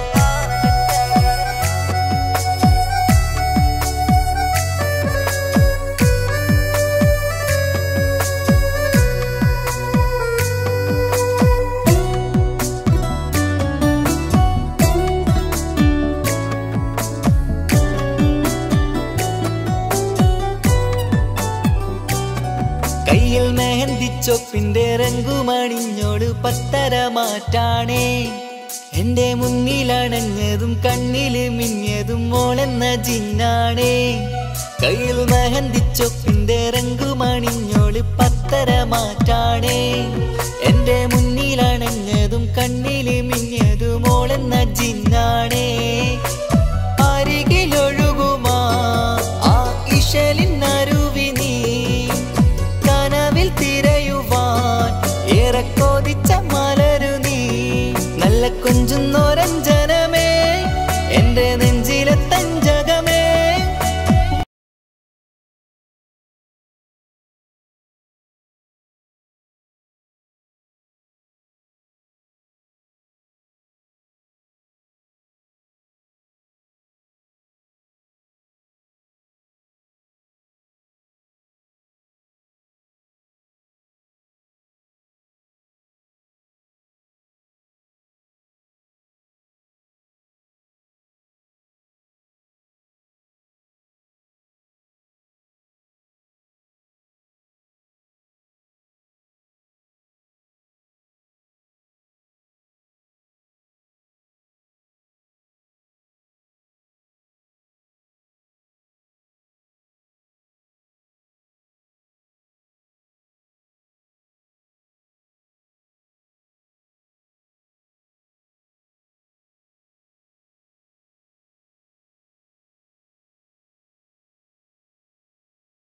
കയ്യിൽ മെഹന്തിച്ചൊപ്പിന്റെ രംഗുമണിഞ്ഞോട് പത്തര മാറ്റാണേ എന്റെ മുന്നിലണഞ്ഞതും കണ്ണില് മിന്നിയതും മോളെന്ന ജിന്നാണേ കയ്യിൽ മെഹന്തിച്ചൊപ്പിന്റെ രംഗുമണിഞ്ഞോട് പത്തര മാറ്റാണേ എന്റെ മുന്നിലണഞ്ഞതും കണ്ണില് മിന്നിയതും മോളെന്ന ജിന്നാണേ